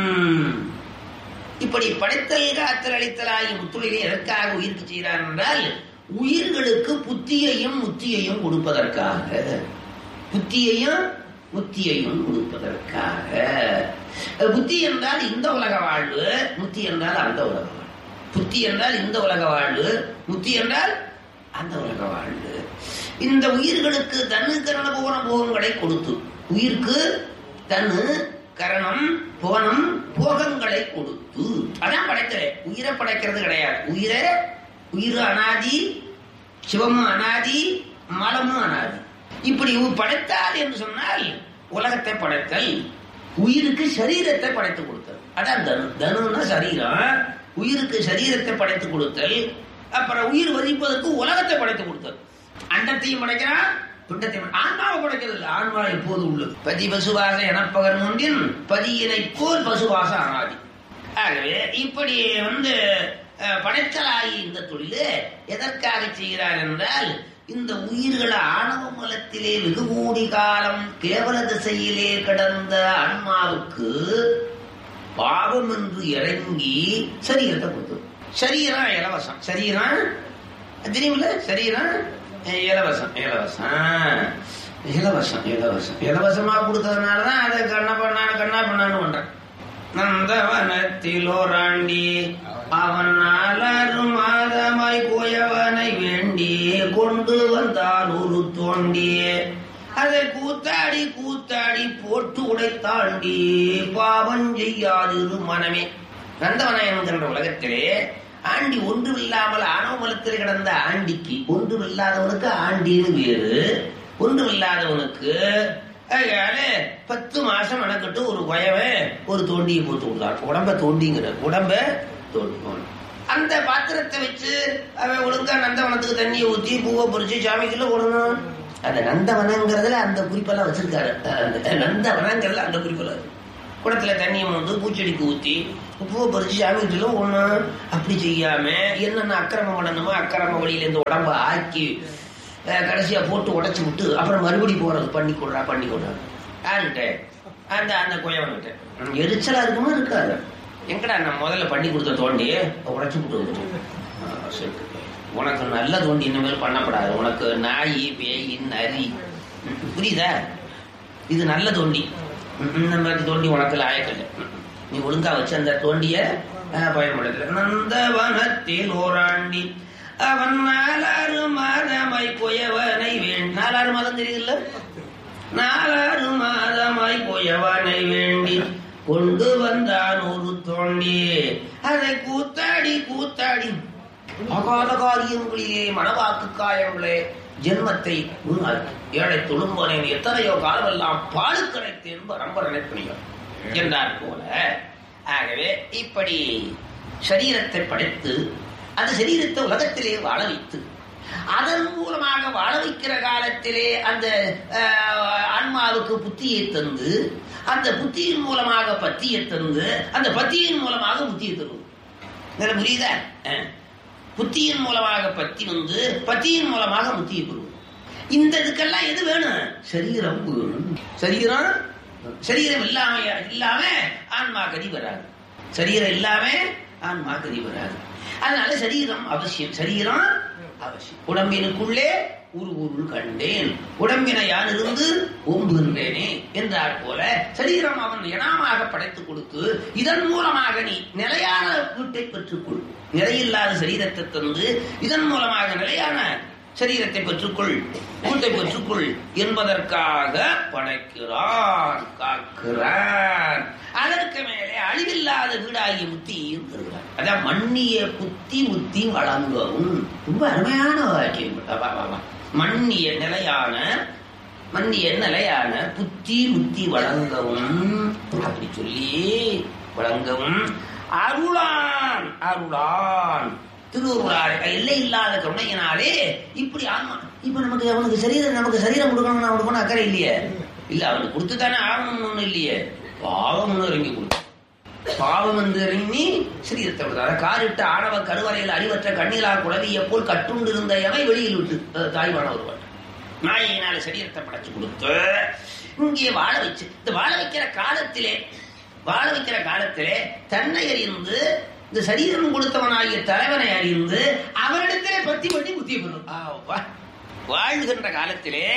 இப்படி படைத்தல் காத்தல் அளித்தல் ஆகிய முத்துளிலே எதற்காக உயிருக்கு செய்கிறான் என்றால் உயிர்களுக்கு புத்தியையும் முத்தியையும் கொடுப்பதற்காக புத்தியையும் முத்தியையும் கொடுப்பதற்காக அஹ் புத்தி என்றால் இந்த உலக வாழ்வு முத்தி என்றால் அந்த உலக வாழ்வு புத்தி என்றால் இந்த உலக வாழ்வு முத்தி என்றால் அந்த உலக வாழ்வு இந்த உயிர்களுக்கு தனு கரண புவன போகங்களை கொடுத்து உயிருக்கு தனு கரணம் புவனம் போகங்களை கொடுத்து அதான் படைத்தலே உயிரை படைக்கிறது கிடையாது உயிரை உயிர் அனாதி சிவமும் அனாதி மலமும் அனாதி இப்படி உ- படைத்தால் என்று சொன்னால் உலகத்தை படைத்தல் உயிருக்கு சரீரத்தை படைத்து கொடுத்தல் அதான் தனு தனுன்னா சரீரம் உயிருக்கு சரீரத்தை படைத்து கொடுத்தல் அப்புறம் உயிர் வதிப்பதற்கு உலகத்தை படைத்து கொடுத்தல் அண்டத்தையும் படைக்கிறான் பிண்டத்தையும் ஆன்மாவை படைக்கிறது இல்லை ஆன்மா எப்போது உள்ளது பதி பசுவாச எனப்பகர் முன்பின் பதியினை போல் பசுவாச அனாதி ஆகவே இப்படி வந்து அஹ், படைத்தலாகி இந்த தொழிலு எதற்காக செய்கிறார் என்றால் இந்த உயிர்கள் ஆணவ மலத்திலே வெகு கோடி காலம் கேவல திசையிலே கிடந்த ஆன்மாவுக்கு பாவம் என்று இறங்கி சரீரத்தை கொடுத்தது சரீரம் இலவசம் சரீரம் தெரியுமில்ல சரீரம் அஹ், இலவசம் இலவசம் இலவசம் இலவசம் இலவசமா கொடுத்ததுனாலதான் அதை கண்ணா பண்ணா கண்ணா பண்ணான்னு பண்றேன் நந்தவனத்திலோராண்டி அவன் நாலாறு மாதமாய் கோயவனை வேண்டி கொண்டு வந்தான் ஒரு தோண்டி அதை கூத்தாடி கூத்தாடி போட்டு உடைத்தாண்டி பாவம் செய்யாதிரு மனமே நந்தவனம் என்கின்ற உலகத்திலே ஆண்டி ஒன்றுமில்லாமல் ஆணவமலத்தில் கிடந்த ஆண்டிக்கு ஒன்றுமில்லாதவனுக்கு ஆண்டின்னு வேறு ஒன்றுமில்லாதவனுக்கு அதனால பத்து மாசம் மெனக்கட்டு ஒரு பயவன் ஒரு தோண்டியை போட்டு விடுறான் உடம்ப தோண்டிங்கிற உடம்ப தோண்டி அந்த பாத்திரத்தை வச்சு அவன் ஒழுங்கா நந்தவனத்துக்கு தண்ணியை ஊத்தி பூவை பொறிச்சு சாமிக்குள்ள போடணும் அந்த நந்தவனங்கிறதுல அந்த குறிப்பெல்லாம் வச்சிருக்காரு அந்த நந்தவனங்கிறதுல அந்த குறிப்பெல்லாம் இருக்கு. குடத்துல தண்ணியை வந்து பூச்செடிக்கு ஊத்தி பூவை பறிச்சு சாமிக்கிட்ட ஒண்ணு அப்படி செய்யாம என்னென்ன அக்கிரமம் பண்ணணுமோ அக்கிரம வழியில இந்த உடம்ப ஆக்கி அஹ், கடைசியா போட்டு உடைச்சு விட்டு அப்புறம் மறுபடி போறது பண்ணி கொடுறா பண்ணி கொடுறா யாருகிட்ட அந்த அந்த குயவன்கிட்ட எரிச்சலா இருக்குமா இருக்காது எங்கடா நான் முதல்ல பண்ணி கொடுத்த தோண்டி உடைச்சு விட்டு வந்துட்டு ஆ, சரி. உனக்கு நல்ல தோண்டி இனிமேல் பண்ணப்படாது உனக்கு நாய் பேய் நரி ம், புரியுதா இது நல்ல தோண்டி ம், இந்த மாதிரி தோண்டி உனக்கு லாயக்கல்ல ம், நீ ஒழுங்கா வச்சு அந்த தோண்டிய அஹ், பயன்படுத்தல நந்தவனத்தில் ஓராண்டி அவன் நாலாறு மாதமாய் குயவனை வேண் நாலாறு மாதம் தெரியுதுல்ல நாலாறு மாதமாய் குயவனை வேண்டி கொண்டு வந்தான் ஒரு தோண்டி அதை கூத்தாடி கூத்தாடி அகால காரியங்களிலே மனவாக்கு காயங்களே ஜென்மத்தை வீணாக்கி ஏழை தொழும்பனேன் எத்தனையோ காலமெல்லாம் பாடு கிடைத்தேன் ரொம்ப நினைப்பினார் என்றார் போல ஆகவே இப்படி சரீரத்தை படைத்து அந்த சரீரத்தை உலகத்திலே வாழ வைத்து அதன் மூலமாக வாழ வைக்கிற காலத்திலே அந்த அஹ், ஆன்மாவுக்கு புத்தியை தந்து அந்த புத்தியின் மூலமாக பத்தியை தந்து அந்த பத்தியின் மூலமாக புத்தியை தருவது இதுல புரியுதா அஹ். புத்தியின் மூலமாக பத்தி வந்து பத்தியின் மூலமாக முத்தியை பெறுவது இந்த இதுக்கெல்லாம் எது வேணும் சரீரம் வேணும் சரீரம் சரீரம் இல்லாம இல்லாம ஆன்மா கதி வராது சரீரம் இல்லாம ஆன்மா கதி வராது அதனால சரீரம் அவசியம் சரீரம் அவசியம் உடம்பினுக்குள்ளே ஒரு பொருள் கண்டேன் உடம்பினை யான் இருந்து ஓம்புகின்றேனே என்றார் போல சரீரம் அவன் இனாமாக படைத்துக் கொடுத்து இதன் மூலமாக நீ நிலையான வீட்டை பெற்றுக்கொள் நிலையில்லாத சரீரத்தை தந்து இதன் மூலமாக நிலையான சரீரத்தை பெற்றுக்கொள் வீட்டை பெற்றுக்கொள் என்பதற்காக படைக்கிறான் காக்கிறான் அதற்கு மேலே அழிவில்லாத வீடாகிய முத்தியையும் தருகிறான் அதான் மண்ணிய புத்தி முத்தி வழங்கவும் ரொம்ப அருமையான வாக்கியம் வா, வா, வா. மண்ணிய நிலையான மண்ணிய நிலையான புத்தி முத்தி வழங்கவும் அப்படி சொல்லி வழங்கவும் அருளான் அருளான் திருவுருளாறு எல்லை இல்லாத கருணையினாலே இப்படி ஆன்மா இப்ப நமக்கு அவனுக்கு சரீரம் நமக்கு சரீரம் கொடுக்கணும் அவனுக்கு ஒன்றும் அக்கறை இல்லையே இல்ல அவனுக்கு கொடுத்து தானே ஆகணும்னு ஒண்ணு இல்லையே பாவம்னு இறங்கி கொடுத்து பாவம் என்று இறங்கி சரீரத்தை விடுறாரு காரிட்ட ஆணவ கருவறையில் அறிவற்ற கண்ணீரா குழவிய போல் கட்டுண்டு இருந்த எவை வெளியில் விட்டு அஹ், தாய்மான ஒருவன் நாயினால சரீரத்தை படைச்சு கொடுத்து இங்கே வாழ வச்சு இந்த வாழ வைக்கிற காலத்திலே வாழ வைக்கிற காலத்திலே தன்னை அறிந்து இந்த சரீரம் கொடுத்தவனாகிய தலைவனை அறிந்து அவரிடத்திலே பத்தி பண்ணி புத்திய பெறும் ஆ, வா. வாழ்கின்ற காலத்திலே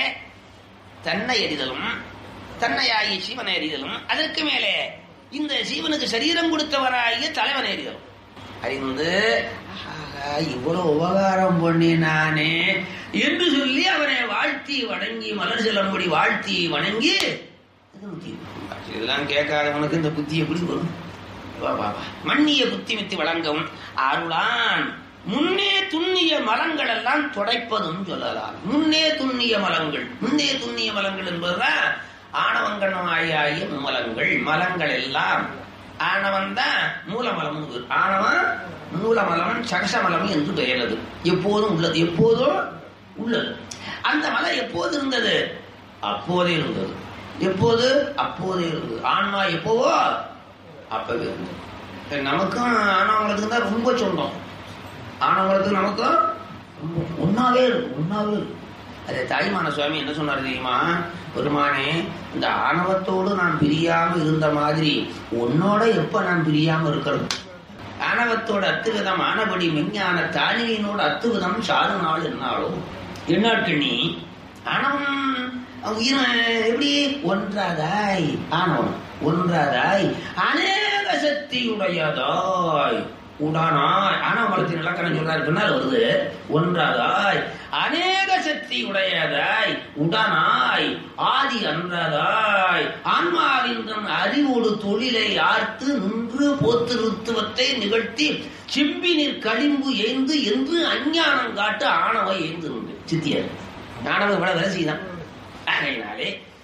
தன்னை அறிதலும் தன்னையாகிய சீவனை அறிதலும் அதற்கு மேலே இந்த சீவனுக்கு சரீரம் கொடுத்தவராகிய தலைவனை அறிதலும் அறிந்து ஆஹா, இவ்வளவு உபகாரம் பண்ணினானே என்று சொல்லி அவனை வாழ்த்தி வணங்கி மலர் செல்லும்படி வாழ்த்தி வணங்கி இது புத்தி. இதெல்லாம் கேட்காதவனுக்கு இந்த புத்தி எப்படி வரும் வா, வா, வா. மன்னிய புத்தி மித்தி வழங்கவும் அருளான் முன்னே துண்ணிய மலங்கள் எல்லாம் துடைப்பதும் சொல்லலாம் முன்னே துண்ணிய மலங்கள் முன்னே துண்ணிய மலங்கள் என்பதுதான் ஆணவங்கணமாகிய மலங்கள் மலங்கள் எல்லாம் ஆணவன் தான் மூலமலம் ஆணவன் மூலமலம் சகசமலம் என்று பெயர்ந்தது எப்போதும் உள்ளது எப்போதும் உள்ளது அந்த மலம் எப்போது இருந்தது அப்போதே இருந்தது எப்போது அப்போதே இருந்தது ஆன்மா எப்போவோ அப்பவே இருந்தது நமக்கும் ஆனவங்களுக்கு தான் ரொம்ப சொந்தம் ஆனவங்களுக்கு நமக்கும் ரொம்ப ஒன்னாவே இருக்கு ஒன்னாவே இருக்கு அது தாய்மான சுவாமி என்ன சொன்னார் தெரியுமா பெருமானே இந்த ஆணவத்தோடு நான் பிரியாம இருந்த மாதிரி உன்னோட எப்ப நான் பிரியாம இருக்கிறது ஆணவத்தோட அத்துவிதம் ஆனபடி மெஞ்ஞான தானியினோட அத்துவிதம் சாரு நாள் என்னாலும் என்னாட்கண்ணி ஆணவம் உயிர் எப்படி ஒன்றாதாய் ஆணவம் ஒன்றாதாய் அநேக சக்தியுடையதாய் உடானாய் ஆணவமலத்தின் இலக்கணம் சொல்றாரு பின்னால் வருது ஒன்றாதாய் அநேக சக்தி உடையதாய் உடனாய் ஆதி அன்றதாய் ஆன்மாவின் தன் அறிவோடு தொழிலை ஆர்த்து நின்று போத்திருத்துவத்தை நிகழ்த்தி செம்பினில் களிம்பு ஏந்து என்று அஞ்ஞானம் காட்டு ஆணவ ஏந்து உண்டு சித்தியார் ஆணவ இவ்வளவு வேலை செய்தான் ஆகையினாலே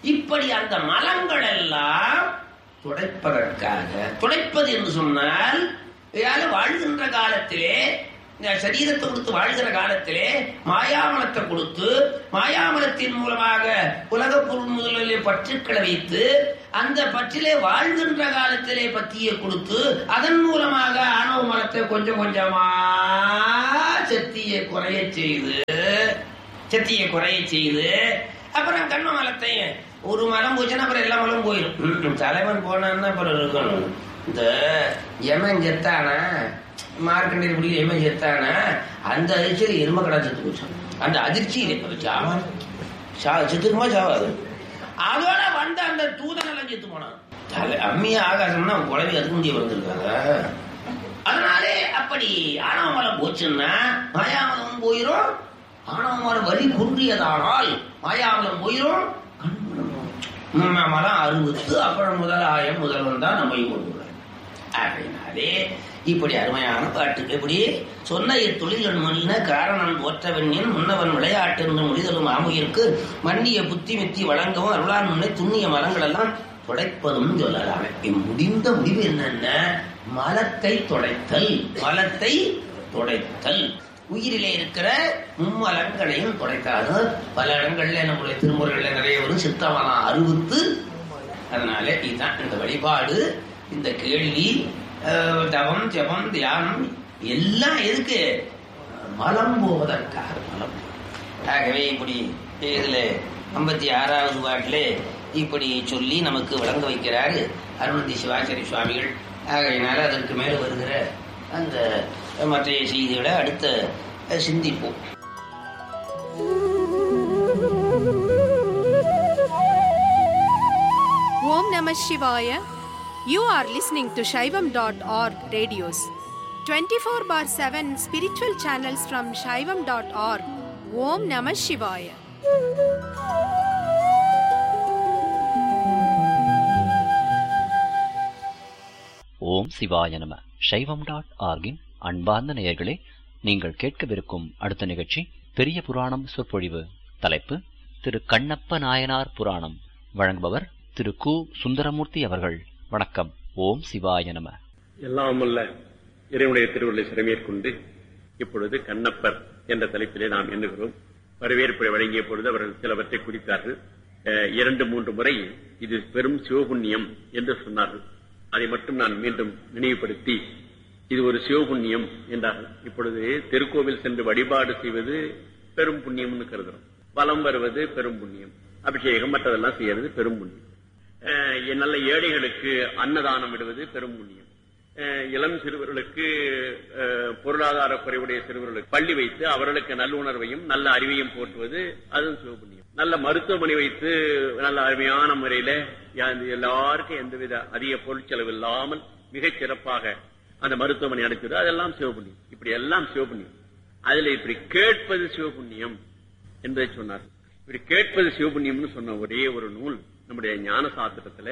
இப்படி அந்த மலங்கள் எல்லாம் துடைப்பதற்காக துடைப்பது என்று சொன்னால் இதால வாழ்கின்ற காலத்திலே இந்த சரீரத்தை கொடுத்து வாழ்கிற காலத்திலே மாயாமலத்தை கொடுத்து மாயாமலத்தின் மூலமாக உலக பொருள் முதலிலே பற்றுக்களை வைத்து அந்த பற்றிலே வாழ்கின்ற காலத்திலே பத்தியை கொடுத்து அதன் மூலமாக ஆணவ மலத்தை கொஞ்சம் கொஞ்சமா சக்தியை குறைய செய்து சக்தியை குறைய செய்து அப்புறம் கண்ம மலத்தை ஒரு மலம் போச்சுன்னா அப்புறம் எல்லா மலம் போயிடும் ம், தலைவன் போனான்னா அப்புறம் இருக்கணும் இந்த எமன் செத்தானா மார்க்கண்டேரி புள்ளி எமன் செத்தானா அந்த அதிர்ச்சியில் எரும கடா செத்து போச்சான் அந்த அதிர்ச்சியில் சாவா சா செத்துக்குமா சாவாது அதோட வந்த அந்த தூதனெல்லாம் செத்து போனான் தலை அம்மியா ஆகாசம்னா குழந்தை அதுக்கு முந்தைய வந்திருக்காங்க அதனாலே அப்படி ஆணவ மலம் போச்சுன்னா மாயாமலம் போயிரும் ஆணவ மலம் வலி குன்றியதானால் மாயாமலம் போயிரும் கண்மலம் மலம் அறுபத்து அப்புறம் முதல் ஆயம் முதல்வன் தான் நம்மை கொண்டு வரும். அப்படின்னாலே இப்படி அருமையான பாட்டுக்கு இப்படி சொன்ன இத்தொழில் மொழின காரணம் போற்றவெண்ணின் முன்னவன் விளையாட்டு என்று முடிதலும் ஆமுயிருக்கு மன்னிய புத்தி மித்தி வழங்கவும் அருளான் முன்னே துண்ணிய மரங்கள் எல்லாம் துடைப்பதும் சொல்லலாமே இம் முடிந்த முடிவு என்னென்ன மலத்தை துடைத்தல் மலத்தை துடைத்தல் உயிரிலே இருக்கிற மும்மலங்களையும் துடைக்காது பல இடங்கள்ல நம்முடைய திருமுறைகள்ல நிறைய வரும் சித்தமலம் அறுபத்து அதனால இதுதான் இந்த வழிபாடு இந்த கேள்வி அஹ், தவம் ஜபம் தியானம் எல்லாம் எதுக்கு மலம் போவதற்காக மலம் ஆகவே இப்படி இதுல ஐம்பத்தி ஆறாவது பாட்டிலே இப்படி சொல்லி நமக்கு விளங்க வைக்கிறாரு அருணந்தி சிவாச்சாரி சுவாமிகள் ஆகையினால அதற்கு மேல வருகிற அந்த மற்ற செய்திகளை அடுத்த அஹ், சிந்திப்போம் Om Namah Shivaya. You are listening to Shaivam.org radios. 24 bar 7 spiritual channels from Shaivam.org. Om Namah Shivaya. ஓம் சிவாய நம சைவம் டாட் ஆர்கின் அன்பார்ந்த நேயர்களே நீங்கள் கேட்கவிருக்கும் அடுத்த நிகழ்ச்சி பெரிய புராணம் சொற்பொழிவு தலைப்பு திரு கண்ணப்ப நாயனார் புராணம் வழங்குபவர் திரு கு சுந்தரமூர்த்தி அவர்கள் வணக்கம் ஓம் சிவாய நம எல்லாம் அல்ல இறைவனுடைய திருவுருளை சிறமேற்கொண்டு இப்பொழுது கண்ணப்பர் என்ற தலைப்பிலே நாம் எண்ணுகிறோம் வரவேற்பை வழங்கிய பொழுது அவர்கள் சிலவற்றை குறித்தார்கள் அஹ், இரண்டு மூன்று முறை இது பெரும் சிவபுண்ணியம் என்று சொன்னார்கள் அதை மட்டும் நான் மீண்டும் நினைவுபடுத்தி இது ஒரு சிவபுண்ணியம் என்றார்கள் இப்பொழுது திருக்கோவில் சென்று வழிபாடு செய்வது பெரும் புண்ணியம்னு கருதுறோம் வலம் வருவது பெரும் புண்ணியம் அபிஷேகம் மற்றதெல்லாம் செய்யறது பெரும் புண்ணியம் அஹ் நல்ல ஏழைகளுக்கு அன்னதானம் விடுவது பெரும் புண்ணியம் அஹ் இளம் சிறுவர்களுக்கு அஹ், பொருளாதார குறைவுடைய சிறுவர்களுக்கு பள்ளி வைத்து அவர்களுக்கு நல்லுணர்வையும் நல்ல அறிவையும் போற்றுவது அதுவும் சிவபுண்ணியம் நல்ல மருத்துவமனை வைத்து நல்ல அருமையான முறையில யா- எல்லாருக்கும் எந்தவித அதிக பொருட்செலவு இல்லாமல் மிகச் சிறப்பாக அந்த மருத்துவமனை நடத்துவது அதெல்லாம் சிவபுண்ணியம் இப்படி எல்லாம் சிவபுண்ணியம் அதுல இப்படி கேட்பது சிவபுண்ணியம் என்பதை சொன்னார் இப்படி கேட்பது சிவபுண்ணியம்னு சொன்ன ஒரே ஒரு நூல் நம்முடைய ஞான சாஸ்திரத்துல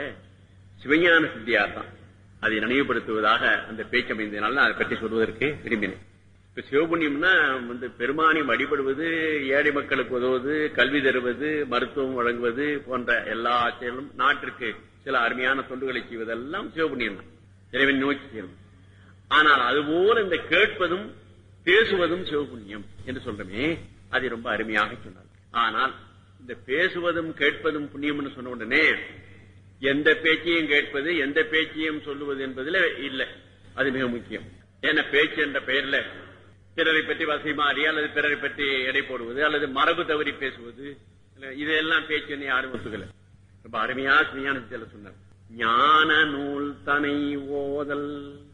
சிவஞான சித்தியார் தான் அதை நினைவுபடுத்துவதாக அந்த பேச்சு அமைந்ததுனால நான் அதை பற்றி சொல்வதற்கு விரும்பினேன் இப்ப சிவபுண்ணியம்னா வந்து பெருமானை வழிபடுவது ஏழை மக்களுக்கு உதவுவது கல்வி தருவது மருத்துவம் வழங்குவது போன்ற எல்லா செயலும் நாட்டிற்கு சில அருமையான தொண்டுகளை செய்வதெல்லாம் சிவபுண்ணியம் தான் இறைவன் நோக்கி செய்யணும் ஆனால் அதுபோல இந்த கேட்பதும் பேசுவதும் சிவபுண்ணியம் என்று சொல்றமே அதை ரொம்ப அருமையாக சொன்னார் ஆனால் இந்த பேசுவதும் கேட்பதும் புண்ணியம்னு சொன்ன உடனே எந்த பேச்சையும் கேட்பது எந்த பேச்சையும் சொல்லுவது என்பதுல இல்லை அது மிக முக்கியம் ஏன்னா பேச்சு என்ற பெயர்ல பிறரை பற்றி வசைமாறி அல்லது பிறரை பற்றி எடை போடுவது அல்லது மரபு தவறி பேசுவது இல்ல, இதெல்லாம் பேச்சுன்னு யாரும் ஒத்துக்கல ரொம்ப அருமையா ஞானத்தில் சொன்னார் ஞான நூல் தனை ஓதல்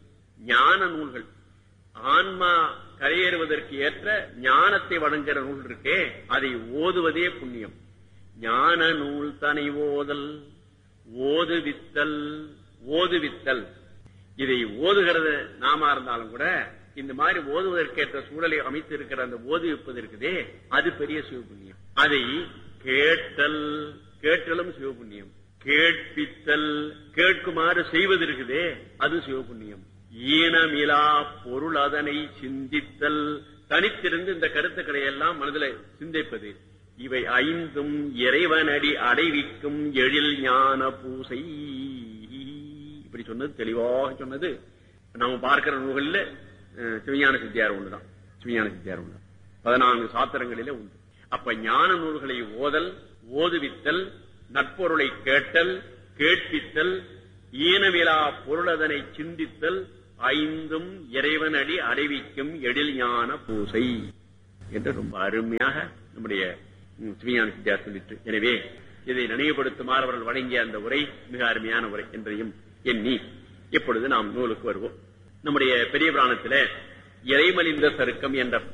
ஞான நூல்கள் ஆன்மா கரையேறுவதற்கு ஏற்ற ஞானத்தை வழங்குகிற நூல் இருக்கே அதை ஓதுவதே புண்ணியம் ஞான நூல் தனை ஓதல் ஓதுவித்தல் ஓதுவித்தல் இதை ஓதுகிறது நாம இருந்தாலும் கூட இந்த மாதிரி ஓதுவதற்கேற்ற சூழலை அமைத்து இருக்கிற அந்த ஓதுவிப்பது இருக்குதே அது பெரிய சிவபுண்ணியம் அதை கேட்டல் கேட்டலும் சிவபுண்ணியம் கேட்பித்தல் கேட்குமாறு செய்வது இருக்குதே அது சிவபுண்ணியம் ஈனமிலா பொருள் அதனை சிந்தித்தல் தனித்திருந்து இந்த கருத்துக்களை எல்லாம் மனதில் சிந்திப்பது இவை ஐந்தும் இறைவனடி அடைவிக்கும் எழில் ஞான பூசை இப்படி சொன்னது தெளிவாக சொன்னது நாம பார்க்கிற நூல்களில் அஹ், சிவஞான சித்தியார் ஒண்ணுதான் சிவஞான சித்தியார் ஒண்ணு பதினான்கு சாத்திரங்களிலே உண்டு அப்ப ஞான நூல்களை ஓதல் ஓதுவித்தல் நட்பொருளை கேட்டல் கேட்பித்தல் ஈனவிலா பொருளதனை சிந்தித்தல் ஐந்தும் இறைவனடி அடைவிக்கும் எழில் ஞான பூசை என்று ரொம்ப அருமையாக நம்முடைய ம், சிவஞான சித்தியார் சொல்லிட்டு எனவே இதை நினைவுபடுத்துமாறு அவர்கள் வழங்கிய அந்த உரை மிக அருமையான உரை என்பதையும் எண்ணி இப்பொழுது நாம் நூலுக்கு வருவோம் நம்முடைய பெரிய புராணத்தில இறைமலிந்த சருக்கம் என்ற